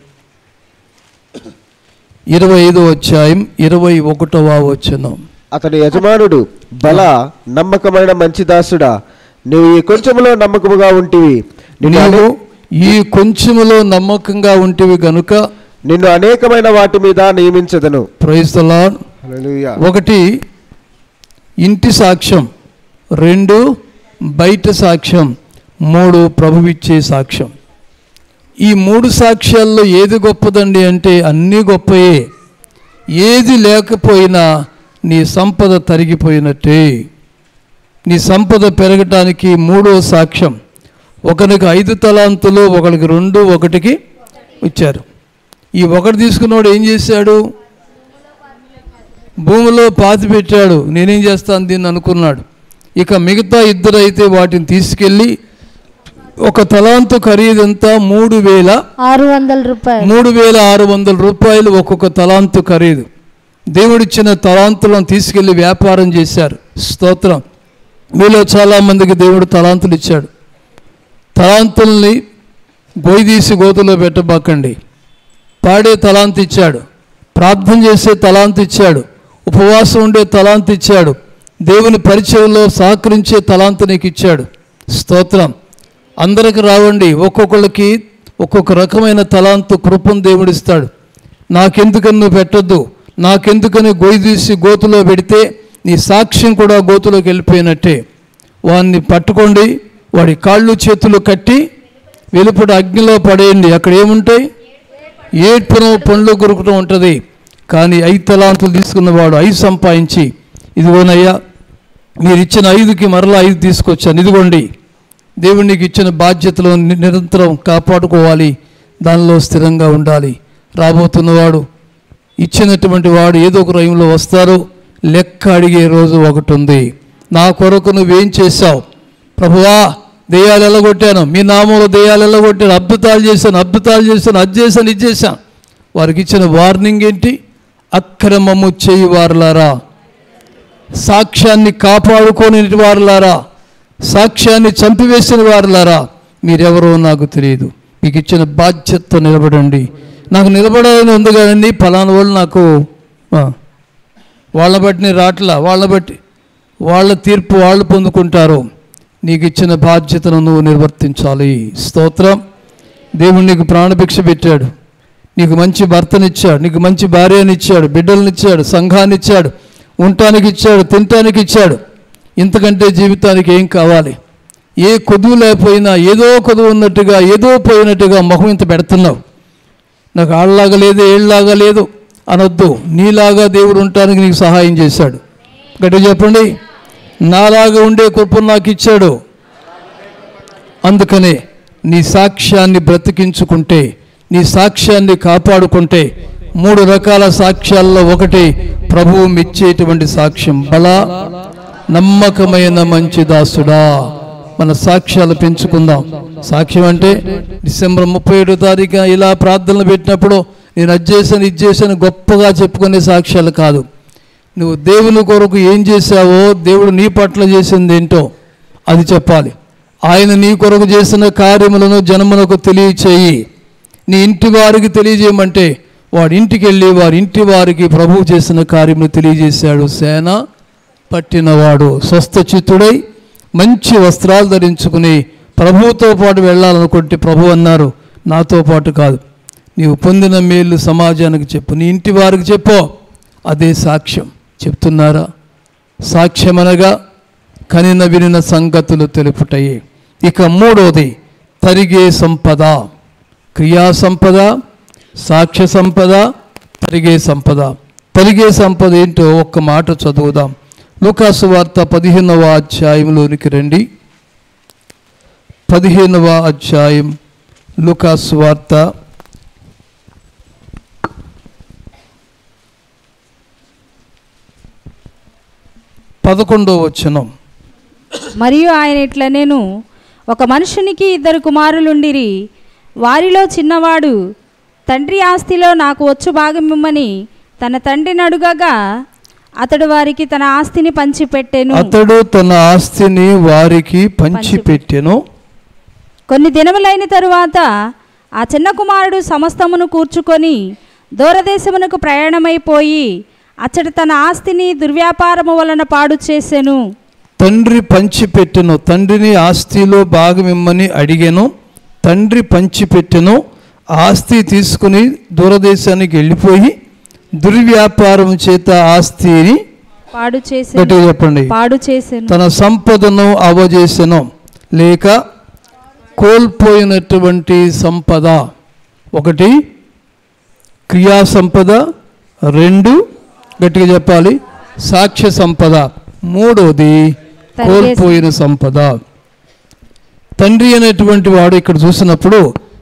ఇరవై ఐదో అధ్యాయం ఇరవై ఒకటవ వచనం అతని యజమానుడు బల నమ్మకమైన మంచి దాసుడా నీవు ఈ కొంచెములో నమ్మకముగా ఉంటివి నిన్ను నీవు అనే- ఈ కొంచెములో నమ్మకంగా ఉంటివి గనుక నిన్ను అనేకమైన వాటి మీద నియమించదను ప్రైజ్ ద లార్డ్ హల్లెలూయా. ఒకటి ఇంటి సాక్ష్యం రెండు బయట సాక్ష్యం మూడు ప్రభువిచ్చే సాక్ష్యం ఈ మూడు సాక్ష్యాల్లో ఏది గొప్పదండి అంటే అన్నీ గొప్పయే ఏది లేకపోయినా నీ సంపద తరిగిపోయినట్టే నీ సంపద పెరగటానికి మూడో సాక్ష్యం ఒకరికి ఐదు తలాంతులు ఒకరికి రెండు ఒకటికి ఇచ్చారు ఈ ఒకటి తీసుకున్నవాడు ఏం చేశాడు భూమిలో పాతి పెట్టాడు నేనేం చేస్తాను దీన్ని అనుకున్నాడు ఇక మిగతా ఇద్దరు అయితే వాటిని తీసుకెళ్ళి ఒక తలాంతు ఖరీదంతా మూడు వేల ఆరు వందల రూపాయలు మూడు వేల ఆరు వందల రూపాయలు ఒక్కొక్క తలాంతు ఖరీదు దేవుడిచ్చిన తలాంతులను తీసుకెళ్ళి వ్యాపారం చేశారు స్తోత్రం మీలో చాలామందికి దేవుడు తలాంతులు ఇచ్చాడు తలాంతుల్ని గొయ్యదీసి గోతులో పెట్టబాకండి పాడే తలాంతు ఇచ్చాడు ప్రార్థన చేసే తలాంతు ఇచ్చాడు ఉపవాసం ఉండే తలాంతు ఇచ్చాడు దేవుని పరిచయంలో సహకరించే తలాంతు నీకు ఇచ్చాడు స్తోత్రం అందరికి రావండి ఒక్కొక్కళ్ళకి ఒక్కొక్క రకమైన తలాంతు కృపను దేవుడిస్తాడు నాకెందుకని నువ్వు పెట్టొద్దు నాకెందుకని గొయ్యి తీసి గోతులో పెడితే నీ సాక్ష్యం కూడా గోతులోకి వెళ్ళిపోయినట్టే వాడిని పట్టుకోండి వాడి కాళ్ళు చేతులు కట్టి వెలుపట అగ్నిలో పడేయండి అక్కడ ఏముంటాయి ఏడ్పును పండ్లు కొరుకుతూ ఉంటుంది కానీ ఐదు తలాంతులు తీసుకున్నవాడు ఐదు సంపాదించి ఇదిగోనయ్యా మీరు ఇచ్చిన ఐదుకి మరలా ఐదు తీసుకొచ్చాను ఇదిగోండి దేవుడు నీకు ఇచ్చిన బాధ్యతలో ని- నిరంతరం కాపాడుకోవాలి దానిలో స్థిరంగా ఉండాలి రాబోతున్నవాడు ఇచ్చినటువంటి వాడు ఏదో ఒక రైంలో వస్తారు లెక్క అడిగే రోజు ఒకటి ఉంది నా కొరకు నువ్వేం చేశావు ప్రభువా దెయ్యాలు ఎల్లగొట్టాను మీ నామంలో దెయ్యాలు ఎల్లగొట్టాను అద్భుతాలు చేశాను అద్భుతాలు చేశాను అది చేశాను ఇది చేశాను వారికి ఇచ్చిన వార్నింగ్ ఏంటి అక్రమము చేయి వారులారా సాక్ష్యాన్ని కాపాడుకోని వారులారా సాక్ష్యాన్ని చంపివేసిన వారులారా మీరెవరో నాకు తెలియదు మీకు ఇచ్చిన బాధ్యతతో నిలబడండి నాకు నిలబడాలని ఉంది కదండి ఫలానా వాళ్ళు నాకు ఆ, వాళ్ళ బట్టి నేను రాట్లా వాళ్ళ బట్టి వాళ్ళ తీర్పు వాళ్ళు పొందుకుంటారు నీకు ఇచ్చిన బాధ్యతను నువ్వు నిర్వర్తించాలి స్తోత్రం దేవుడు నీకు ప్రాణభిక్ష పెట్టాడు నీకు మంచి భర్తనిచ్చాడు నీకు మంచి భార్యనిచ్చాడు బిడ్డలనిచ్చాడు సంఘాన్ని ఇచ్చాడు ఉండటానికి ఇచ్చాడు తినటానికి ఇచ్చాడు ఇంతకంటే జీవితానికి ఏం కావాలి ఏ కొదువు లేకపోయినా ఏదో కొదువు ఉన్నట్టుగా ఏదో పోయినట్టుగా మొహం ఇంత పెడుతున్నావు నాకు ఆళ్ళలాగా లేదు ఏళ్ళలాగా లేదు అనొద్దు నీలాగా దేవుడు ఉండటానికి నీకు సహాయం చేశాడు గట్టి చెప్పండి నాలాగా ఉండే కృపను నాకు ఇచ్చాడు అందుకనే నీ సాక్ష్యాన్ని బ్రతికించుకుంటే నీ సాక్ష్యాన్ని కాపాడుకుంటే మూడు రకాల సాక్ష్యాల్లో ఒకటి ప్రభువు మెచ్చేటువంటి సాక్ష్యం బల నమ్మకమైన మంచి దాసుడా మన సాక్ష్యాలు పెంచుకుందాం సాక్ష్యం అంటే డిసెంబర్ ముప్పై ఏడో తారీఖున ఇలా ప్రార్థనలు పెట్టినప్పుడు నేను అది చేశాను ఇది చేశాను గొప్పగా చెప్పుకునే సాక్ష్యాలు కాదు నువ్వు దేవుని కొరకు ఏం చేశావో దేవుడు నీ పట్ల చేసింది ఏంటో అది చెప్పాలి ఆయన నీ కొరకు చేసిన కార్యములను జనమునకు తెలియచేయి నీ ఇంటి వారికి తెలియజేయమంటే వాడి ఇంటికి వెళ్ళి వారి ఇంటి వారికి ప్రభువు చేసిన కార్యములు తెలియజేశాడు సేన పట్టినవాడు స్వస్థ చిత్తుడై మంచి వస్త్రాలు ధరించుకుని ప్రభువుతో పాటు వెళ్ళాలనుకుంటే ప్రభు అన్నారు నాతో పాటు కాదు నీవు పొందిన మేలు సమాజానికి చెప్పు నీ ఇంటి వారికి చెప్పు అదే సాక్ష్యం చెప్తున్నారా సాక్ష్యమనగా కనిన వినిన సంగతులు తెలుపుటయే ఇక మూడోది తరిగే సంపద క్రియా సంపద సాక్ష్య సంపద తరిగే సంపద తరిగే సంపద ఏంటో ఒక్క మాట చదువుదాం లూకాసు వార్త పదిహేనవ అధ్యాయంలోనికి రండి పదిహేనవ అధ్యాయం లూకాసు వార్త పదకొండవ వచనం మరియు ఆయన ఇట్లా నేను ఒక మనుషునికి ఇద్దరు కుమారులుండిరి వారిలో చిన్నవాడు తండ్రి ఆస్తిలో నాకు వచ్చు భాగం ఇమ్మని తన తండ్రిని అడుగగా అతడు వారికి తన ఆస్తిని పంచిపెట్టెను అతడు తన ఆస్తిని వారికి పంచిపెట్టెను కొన్ని దినములైన తరువాత ఆ చిన్న కుమారుడు సమస్తమును కూర్చుకొని దూరదేశమునకు ప్రయాణమైపోయి అచ్చట తన ఆస్తిని దుర్వ్యాపారము వలన పాడు చేసెను తండ్రి పంచిపెట్టెను తండ్రిని ఆస్తిలో భాగం ఇమ్మని అడిగాను తండ్రి పంచిపెట్టెను ఆస్తి తీసుకుని దూరదేశానికి వెళ్ళిపోయి దుర్వ్యాపారం చేత ఆస్తిని పాడు చేసెను గట్టిగా చెప్పండి పాడు చేసెను తన సంపదను అవజేసెను లేక కోల్పోయినటువంటి సంపద ఒకటి క్రియా సంపద రెండు గట్టిగా చెప్పాలి సాక్ష్య సంపద మూడోది కోల్పోయిన సంపద తండ్రి అనేటువంటి వాడు ఇక్కడ చూసినప్పుడు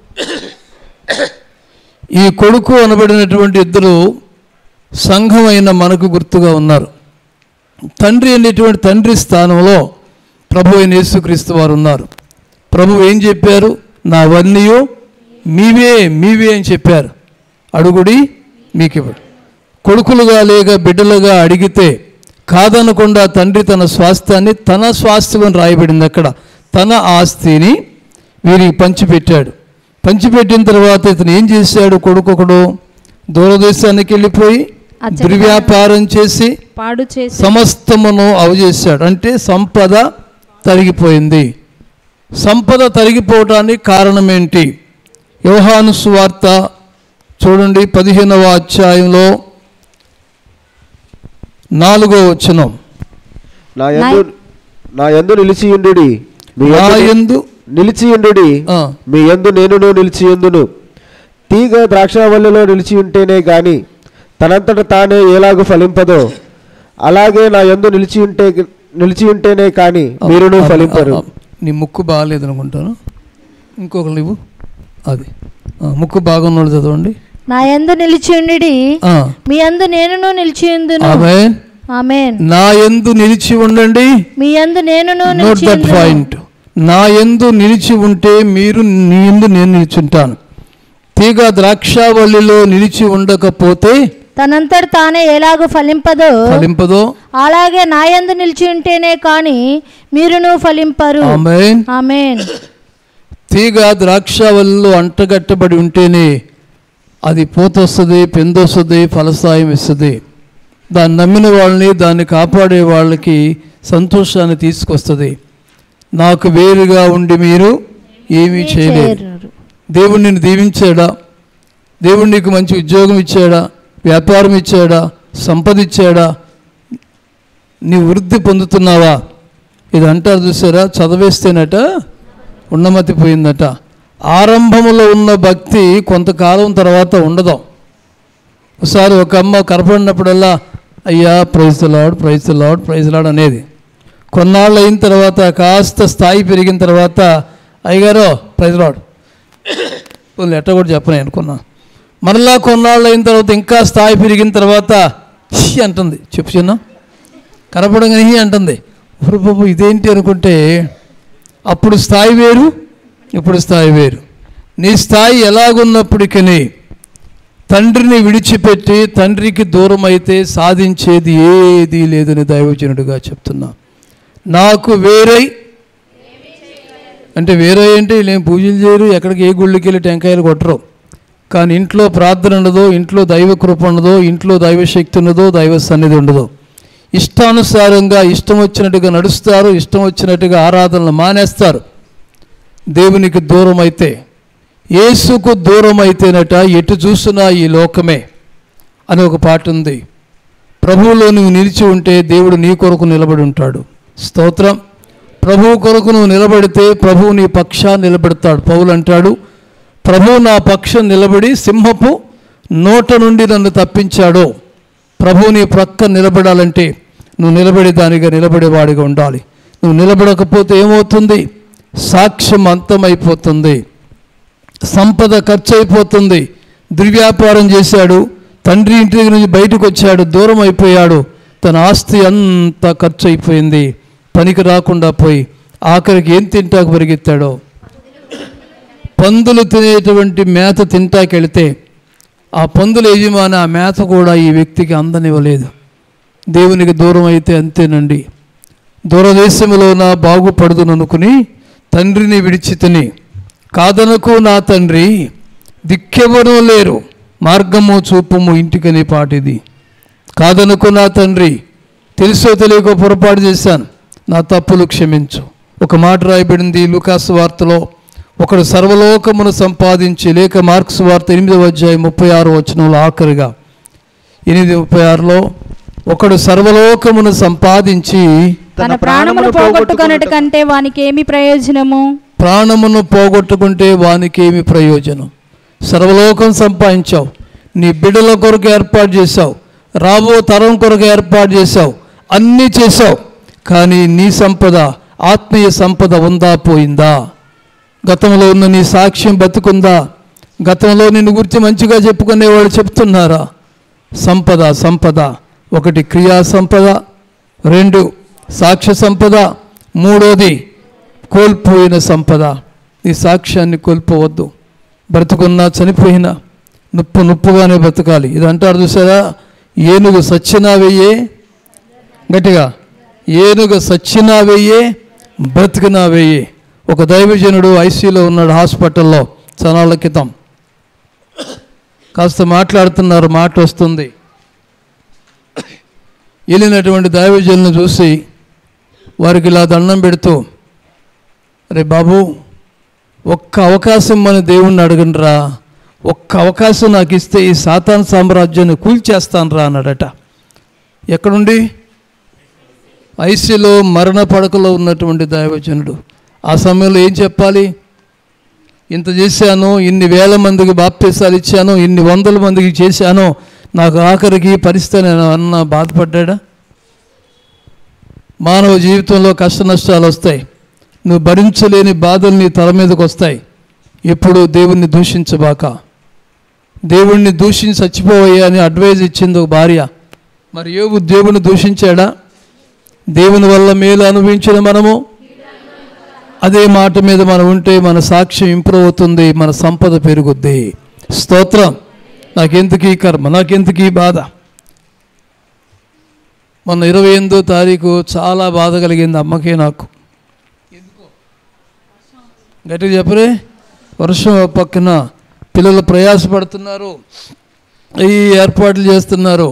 ఈ కొడుకు అనబడినటువంటి ఇద్దరు సంఘమైన మనకు గుర్తుగా ఉన్నారు తండ్రి అనేటువంటి తండ్రి స్థానంలో ప్రభు అయిన యేసుక్రీస్తు వారు ఉన్నారు ప్రభు ఏం చెప్పారు నావన్నీయు మీవే మీవే అని చెప్పారు అడుగుడి మీకు ఇవ్వడు కొడుకులుగా లేక బిడ్డలుగా అడిగితే కాదనకుండా తండ్రి తన స్వాస్థ్యాన్ని తన స్వాస్థ్యం అని రాయబడింది అక్కడ తన ఆస్తిని వీరికి పంచిపెట్టాడు పంచిపెట్టిన తర్వాత ఇతను ఏం చేశాడు కొడుకొకడు దూరదేశానికి వెళ్ళిపోయి అచ్చట దుర్వ్యాపారం చేసి పాడు చేసి సమస్తమును అవజేశాడు అంటే సంపద తరిగిపోయింది సంపద తరిగిపోవటానికి కారణం ఏంటి యోహాను సువార్త చూడండి పదిహేనవ అధ్యాయంలో నాలుగో వచనం నా యందు నా యందు నిలిచియుండు మీ నా యందు యందు నిలిచియుండు ఆ, మీ యందు నేనును నిలిచియుందును తీగ ద్రాక్షావల్లిలో నిలిచి ఉంటేనే గాని తనంతట తానే ఎలాగూ ఫలింపదో అలాగే నా యందు నిలిచి ఉంటే నిలిచి ఉంటేనే కానీ మీరును ఆ, ఫలింపరు ఆ, నీ ముక్కు బాగాలేదు అనుకుంటాను ఇంకొకరు నువ్వు అది ఆ, ముక్కు బాగున్నాడు చదవండి నా యందు నిలిచియుండి ఆ, మీ యందు నేనును నిలిచియుందును ఆమేన్ ఆమెన్ నా యందు నిలిచి ఉండండి మీ యందు నేనును నోట్ దట్ నిలిచియుందును పాయింట్ నా యందు నిలిచి ఉంటే మీరు నీ యందు నేను నిలిచుంటాను తీగ ద్రాక్షావల్లిలో నిలిచి ఉండకపోతే తనంతట తానే ఎలాగూ ఫలింపదో ఫలింపదో అలాగే నా యందు నిలిచి ఉంటేనే కానీ మీరును ఫలింపరు ఆమేన్ ఆమెన్ తీగ ద్రాక్షావల్లిలో అంటగట్టబడి ఉంటేనే అది పూతొస్తుంది పెందొస్తుంది ఫలసాయం ఇస్తుంది దాన్ని నమ్మిన వాళ్ళని దాన్ని కాపాడే వాళ్ళకి సంతోషాన్ని తీసుకొస్తుంది నాకు వేరుగా ఉండి మీరు ఏమీ చేయలేరు చేయరు. దేవుడు నిన్ను దీవించాడా దేవుడు నీకు మంచి ఉద్యోగం ఇచ్చాడా వ్యాపారం ఇచ్చాడా సంపద ఇచ్చాడా నీ వృద్ధి పొందుతున్నావా ఇది అంటారు చూసారా చదివేస్తేనట ఉన్నమతి పోయిందట ఆరంభంలో ఉన్న భక్తి కొంతకాలం తర్వాత ఉండదు ఒకసారి ఒక అమ్మ కనపడినప్పుడల్లా అయ్యా praise lord praise lord praise lord అనేది కొన్నాళ్ళు అయిన తర్వాత కాస్త స్థాయి పెరిగిన తర్వాత అయ్యగారు ప్రైజ్ లాడ్ లెటర్ కూడా చెప్పను అనుకున్నా మరలా కొన్నాళ్ళు అయిన తర్వాత ఇంకా స్థాయి పెరిగిన తర్వాత "ఛీ" అంటుంది చెప్పు చిన్న కనపడంగానే "హీ" అంటుంది ఇప్పుడు బాబు ఇదేంటి అనుకుంటే అప్పుడు స్థాయి వేరు ఇప్పుడు స్థాయి వేరు నీ స్థాయి ఎలాగున్నప్పటికీ తండ్రిని విడిచిపెట్టి తండ్రికి దూరం అయితే సాధించేది ఏదీ లేదని దైవజనుడిగా చెప్తున్నా నాకు వేరై అంటే వేరే ఏంటి వీళ్ళేం పూజలు చేయరు ఎక్కడికి ఏ గుళ్ళకి వెళ్ళి టెంకాయలు కొట్టరు కానీ ఇంట్లో ప్రార్థన ఉండదో ఇంట్లో దైవ కృప ఉండదో ఇంట్లో దైవ శక్తి ఉండదో దైవ సన్నిధి ఉండదో ఇష్టానుసారంగా ఇష్టం వచ్చినట్టుగా నడుస్తారు ఇష్టం వచ్చినట్టుగా ఆరాధనలు మానేస్తారు దేవునికి దూరం అయితే యేసుకు దూరం అయితేనట ఎటు చూసినా ఈ లోకమే అని ఒక పాట ఉంది ప్రభువులో నువ్వు నిలిచి ఉంటే దేవుడు నీ కొరకు నిలబడి ఉంటాడు స్తోత్రం ప్రభువు కొరకు నువ్వు నిలబడితే ప్రభువు నీ పక్షాన్ని నిలబెడతాడు పౌలు అంటాడు ప్రభువు నా పక్షం నిలబడి సింహపు నోట నుండి నన్ను తప్పించాడో ప్రభువు నీ ప్రక్క నిలబడాలంటే నువ్వు నిలబడే దానిగా నిలబడేవాడిగా ఉండాలి నువ్వు నిలబడకపోతే ఏమవుతుంది సాక్ష్యం అంతమైపోతుంది సంపద ఖర్చు అయిపోతుంది దుర్వ్యాపారం చేశాడు తండ్రి ఇంటి నుంచి బయటకు వచ్చాడు దూరం అయిపోయాడు తన ఆస్తి అంతా ఖర్చు అయిపోయింది పనికి రాకుండా పోయి ఆఖరికి ఏం తింటాకు పరిగెత్తాడో పందులు తినేటువంటి మేత తింటాకెళ్తే ఆ పందుల యజమాని ఆ మేత కూడా ఈ వ్యక్తికి అందనివ్వలేదు దేవునికి దూరం అయితే అంతేనండి దూరదేశంలో నా బాగుపడుదుననుకుని తండ్రిని విడిచి తిని కాదనకు నా తండ్రి దిక్కెవరూ లేరు మార్గము చూపము ఇంటికని పాటిది కాదనుకు నా తండ్రి తెలుసో తెలియక పొరపాటు చేశాను నా తప్పులు క్షమించు ఒక మాట రాయబడింది లూకాసు వార్తలో ఒకడు సర్వలోకమును సంపాదించి లేక మార్క్స్ వార్త ఎనిమిదవ అధ్యాయం ముప్పై ఆరు వచనంలో ఆఖరిగా ఎనిమిది ముప్పై ఆరులో ఒకడు సర్వలోకమును సంపాదించి తన ప్రాణమును పోగొట్టుకొనటి కంటే వానికి ఏమి ప్రయోజనము ప్రాణమును పోగొట్టుకుంటే వానికి ఏమి ప్రయోజనం సర్వలోకం సంపాదించావు నీ బిడ్డల కొరకు ఏర్పాటు చేశావు రాబో తరం కొరకు ఏర్పాటు చేశావు అన్నీ చేశావు కానీ నీ సంపద ఆత్మీయ సంపద ఉందా పోయిందా గతంలో ఉన్న నీ సాక్ష్యం బతుకుందా గతంలో నిన్ను గురించి మంచిగా చెప్పుకునేవాళ్ళు చెప్తున్నారా సంపద సంపద ఒకటి క్రియా సంపద రెండు సాక్ష్య సంపద మూడోది కోల్పోయిన సంపద నీ సాక్ష్యాన్ని కోల్పోవద్దు బ్రతుకున్నా చనిపోయినా నొప్పు నొప్పుగానే బ్రతకాలి ఇది అంటారు చూసారా ఏనుగు సచ్చినా వెయ్యే గట్టిగా ఏనుగు సచ్చినా వెయ్యే బ్రతికినా వెయ్యే ఒక దైవజనుడు ఐసీలో ఉన్నాడు హాస్పిటల్లో చనాల క్రితం కాస్త మాట్లాడుతున్నారు మాట వస్తుంది వెళ్ళినటువంటి దైవజనులను చూసి వారికి ఇలా దండం పెడుతూ అరే బాబు ఒక్క అవకాశం మన దేవుణ్ణి అడగండిరా ఒక్క అవకాశం నాకు ఇస్తే ఈ సాతాన్ సామ్రాజ్యాన్ని కూల్చేస్తాను రా అన్నాడట ఎక్కడుండి ఐసీలో మరణ పడకలో ఉన్నటువంటి దైవజనుడు ఆ సమయంలో ఏం చెప్పాలి ఇంత చేశాను ఇన్ని వేల మందికి బాప్తీసాలు ఇచ్చాను ఇన్ని వందల మందికి చేశాను నాకు ఆఖరికి పరిస్థితి నేను అన్న బాధపడ్డా మానవ జీవితంలో కష్ట నష్టాలు వస్తాయి నువ్వు భరించలేని బాధలు నీ తల మీదకి వస్తాయి ఎప్పుడు దేవుణ్ణి దూషించబాక దేవుణ్ణి దూషించి చచ్చిపోవయ్యా అని అడ్వైజ్ ఇచ్చింది ఒక భార్య మరి యోగు దేవుని దూషించాడా దేవుని వల్ల మేలు అనుభవించిన మనము అదే మాట మీద మనం ఉంటే మన సాక్ష్యం ఇంప్రూవ్ అవుతుంది మన సంపద పెరుగుద్ది స్తోత్రం నాకెందుకు ఈ కర్మ నాకెందుకు ఈ బాధ మొన్న ఇరవై ఎనిమిదో తారీఖు చాలా బాధ కలిగింది అమ్మకే నాకు గట్టిగా చెప్పరే వర్షం ఓ పక్కన పిల్లలు ప్రయాసపడుతున్నారు ఈ ఏర్పాట్లు చేస్తున్నారు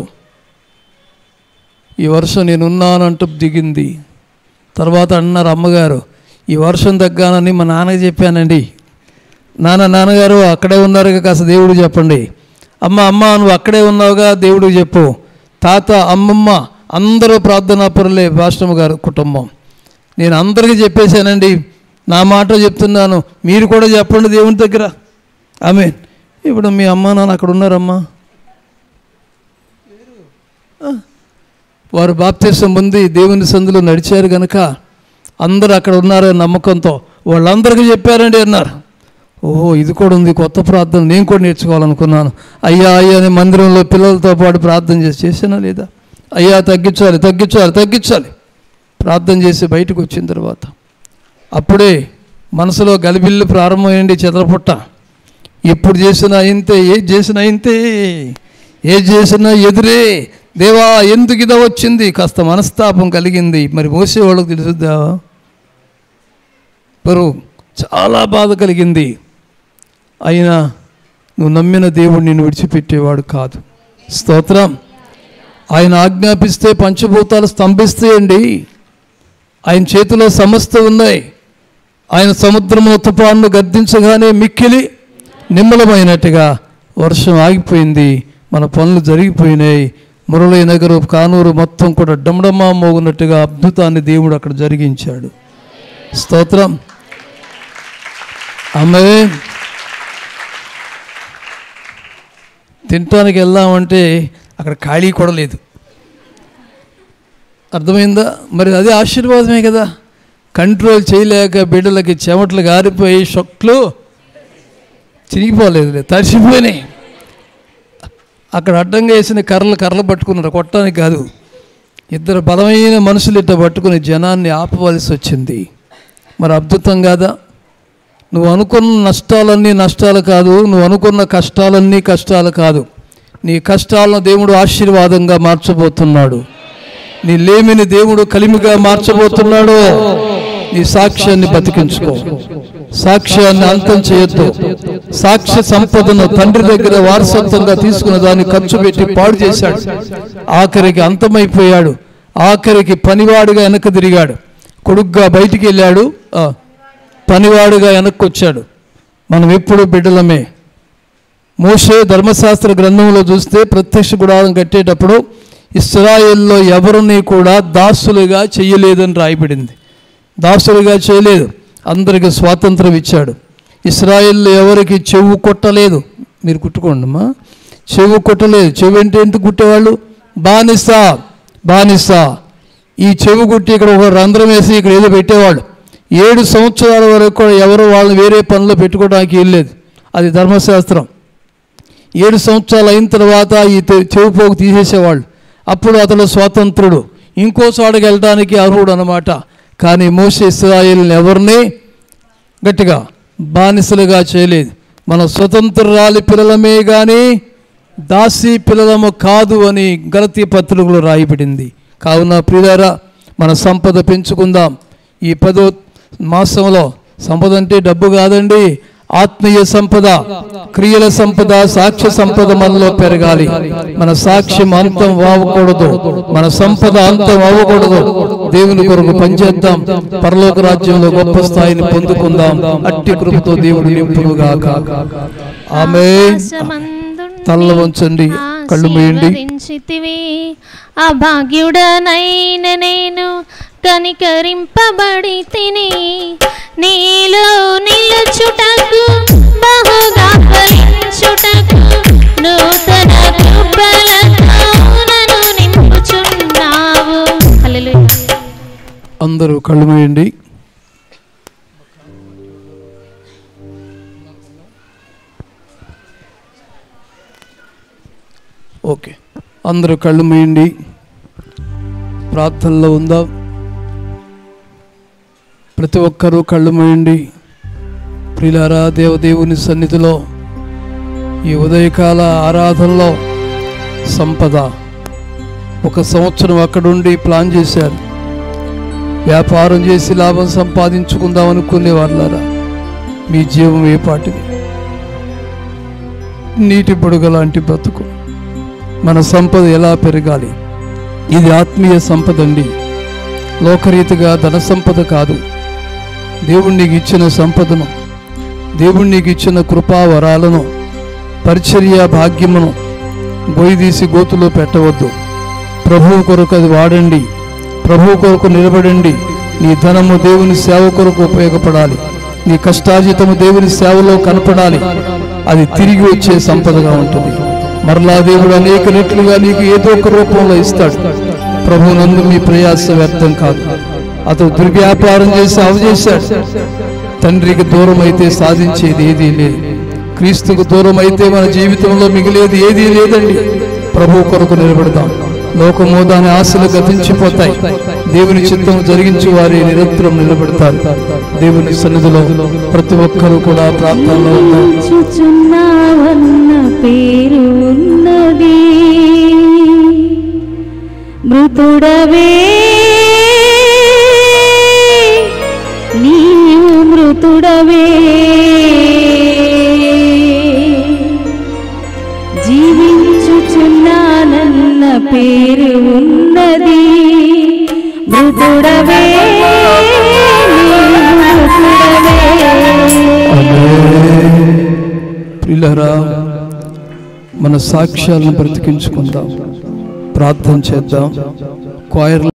ఈ వర్షం నేనున్నానంటూ దిగింది తర్వాత అన్నారు అమ్మగారు ఈ వర్షం తగ్గానని మా నాన్నకి చెప్పానండి నాన్న నాన్నగారు అక్కడే ఉన్నారుగా కాస్త దేవుడు చెప్పండి అమ్మ అమ్మ నువ్వు అక్కడే ఉన్నావుగా దేవుడికి చెప్పు తాత అమ్మమ్మ అందరూ ప్రార్థనా పరులే భాష్ణమ్మ గారు కుటుంబం నేను అందరికీ చెప్పేశానండి నా మాట చెప్తున్నాను మీరు కూడా చెప్పండి దేవుని దగ్గర ఆమె ఇప్పుడు మీ అమ్మ నాన్న అక్కడ ఉన్నారమ్మా ఆ, వారు బాప్తీసం పొంది దేవుని సందులో నడిచారు కనుక అందరూ అక్కడ ఉన్నారని నమ్మకంతో వాళ్ళందరికీ చెప్పారండి అన్నారు ఓహో ఇది కూడా ఉంది కొత్త ప్రార్థన నేను కూడా నేర్చుకోవాలనుకున్నాను అయ్యా అయ్యా అని మందిరంలో పిల్లలతో పాటు ప్రార్థన చేసి చేసానా లేదా అయ్యా తగ్గించాలి తగ్గించాలి తగ్గించాలి ప్రార్థన చేసి బయటకు వచ్చిన తర్వాత అప్పుడే మనసులో గలిబిల్లు ప్రారంభమైంది చెదరపుట్ట ఎప్పుడు చేసినా ఇంతే ఏది చేసినా ఇంతే ఏది చేసినా ఎదురే దేవా ఎందుకు ఇదా వచ్చింది కాస్త మనస్తాపం కలిగింది మరి మోసే వాళ్ళకి తెలుసుద్దా పరు చాలా బాధ కలిగింది అయినా నువ్వు నమ్మిన దేవుడు నిన్ను విడిచిపెట్టేవాడు కాదు స్తోత్రం ఆయన ఆజ్ఞాపిస్తే పంచభూతాలు స్తంభిస్తాయండి ఆయన చేతిలో సమస్త ఉన్నాయి ఆయన సముద్రము తుఫాను గద్దించగానే మిక్కిలి నిమ్మలమైనట్టుగా వర్షం ఆగిపోయింది మన పనులు జరిగిపోయినాయి మురళీ నగరు కానూరు మొత్తం కూడా డమడమా మోగున్నట్టుగా అద్భుతాన్ని దేవుడు అక్కడ జరిగించాడు స్తోత్రం ఆమె తినటానికి వెళ్దామంటే అక్కడ ఖాళీ కూడా లేదు అర్థమైందా మరి అదే ఆశీర్వాదమే కదా కంట్రోల్ చేయలేక బిడ్డలకి చెమటలు గారిపోయి షొక్లు చిరిగిపోలేదు తడిసిపోయినాయి అక్కడ అడ్డంగా వేసిన కర్రలు కర్రలు పట్టుకున్నారు కొట్టడానికి కాదు ఇద్దరు బలమైన మనుషులు ఇట్ట పట్టుకుని జనాన్ని ఆపవలసి వచ్చింది మరి అద్భుతం కాదా నువ్వు అనుకున్న నష్టాలన్నీ నష్టాలు కాదు నువ్వు అనుకున్న కష్టాలన్నీ కష్టాలు కాదు నీ కష్టాలను దేవుడు ఆశీర్వాదంగా మార్చబోతున్నాడు నీ లేమిని దేవుడు కలిమిగా మార్చబోతున్నాడు నీ సాక్ష్యాన్ని బతికించుకో సాక్ష్యాన్ని అంతం చేయొద్దు సాక్ష్య సంపదను తండ్రి దగ్గర వారసత్వంగా తీసుకున్న దాన్ని ఖర్చు పెట్టి పాడు చేశాడు ఆఖరికి అంతమైపోయాడు ఆఖరికి పనివాడుగా వెనక్కి తిరిగాడు కొడుగ్గా బయటికి వెళ్ళాడు ఆ, పనివాడుగా వెనక్కి వచ్చాడు మనం ఎప్పుడు బిడ్డలమే మోషే ధర్మశాస్త్ర గ్రంథంలో చూస్తే ప్రత్యక్ష గుడారం కట్టేటప్పుడు ఇస్రాయేల్లో ఎవరిని కూడా దాసులుగా చేయలేదని రాయబడింది దాసులుగా చేయలేదు అందరికి స్వాతంత్రం ఇచ్చాడు ఇస్రాయేల్లో ఎవరికి చెవు కొట్టలేదు మీరు కుట్టుకోండి అమ్మా చెవు కొట్టలేదు చెవు అంటే ఎందుకు కుట్టేవాళ్ళు బానిస బానిస ఈ చెవు కుట్టి ఇక్కడ ఒక రంధ్రం వేసి ఇక్కడ ఏదో పెట్టేవాళ్ళు ఏడు సంవత్సరాల వరకు కూడా ఎవరు వాళ్ళని వేరే పనులు పెట్టుకోవడానికి వెళ్ళలేదు అది ధర్మశాస్త్రం ఏడు సంవత్సరాలు అయిన తర్వాత ఈ తె- చెవి పోగు తీసేసేవాళ్ళు అప్పుడు అతడు స్వాతంత్రుడు ఇంకో చోటకి వెళ్ళడానికి అర్హుడు అనమాట కానీ మోసే ఇస్రాయేల్ని ఎవరిని గట్టిగా బానిసలుగా చేయలేదు మన స్వతంత్రాలి పిల్లలమే కానీ దాసి పిల్లలము కాదు అని గలతీ పత్రికలో రాయబడింది కావున ప్రియులారా మన సంపద పెంచుకుందాం ఈ పదో మాసంలో సంపద అంటే డబ్బు కాదండి ఆత్మీయ సంపద క్రియల సంపద సాక్ష్య సంపద మనలో పెరగాలి మన సాక్ష్యం అంతం అవ్వకూడదు మన సంపద అంతం అవ్వకూడదు దేవుని కొరకు పనిచేద్దాం పరలోక రాజ్యంలో గొప్ప స్థాయిని పొందుకుందాం అట్టి కృపతో దేవుడు నింపునుగాక ఆమె తల్ల వంచండి కళ్ళు మూయండి ఆశీర్వదించితివి అభాగ్యుడనైన నేను కనికరింపబడి తిని నీలో నిలుచుటకు బహుగా ఫలించుటకు నూతన కృపలతో నన్ను నింపుచున్నావు హల్లెలూయా అందరూ కళ్ళు మూయండి ఓకే అందరూ కళ్ళు మూయండి ప్రార్థనలో ఉందా ప్రతి ఒక్కరూ కళ్ళు మూయండి ప్రిలారా దేవదేవుని సన్నిధిలో ఈ ఉదయకాల ఆరాధనలో సంపద ఒక సంవత్సరం అక్కడుండి ప్లాన్ చేశారు వ్యాపారం చేసి లాభం సంపాదించుకుందాం అనుకునే వాళ్ళారా మీ జీవం ఏ పాటిది నీటి బుడగ లాంటి బ్రతుకు మన సంపద ఎలా పెరగాలి ఇది ఆత్మీయ సంపద అండి లోకరీతిగా ధన సంపద కాదు దేవుడు నీకు ఇచ్చిన సంపదను దేవుడు నీకు ఇచ్చిన కృపా వరాలను పరిచర్య భాగ్యమును గొయ్యిదీసి గోతులో పెట్టవద్దు ప్రభువు కొరకు అది వాడండి ప్రభువు కొరకు నిలబడండి నీ ధనము దేవుని సేవ కొరకు ఉపయోగపడాలి నీ కష్టాజితము దేవుని సేవలో కనపడాలి అది తిరిగి వచ్చే సంపదగా ఉంటుంది మరలా దేవుడు అనేక రెట్లుగా నీకు ఏదో ఒక రూపంలో ఇస్తాడు ప్రభు నందు మీ ప్రయాస వ్యర్థం కాదు అతడు దుర్వ్యాపారం చేసి అవజేశాడు తండ్రికి దూరం అయితే సాధించేది ఏదీ లేదు క్రీస్తుకు దూరం అయితే మన జీవితంలో మిగిలేది ఏదీ లేదండి ప్రభు కొరకు నిలబడదాం లోకము దాని ఆశలు గతించిపోతాయి దేవుని చిత్తం జరిగించి వారి నిరంతరం నిలబెడతారు దేవుని సన్నిధిలో ప్రతి ఒక్కరూ కూడా ప్రార్థనలో ఉన్నారు చూచున్నావన్న పేరు ఉన్నది మృతుడవే నీవు మృతుడవే జీవించుచున్నానన్న పేరు ఉన్నది మృతుడవే నీవు మృతుడవే ప్రియులరా మన సాక్ష్యాలను బ్రతికించుకుందాం ప్రార్థన చేద్దాం క్వాయర్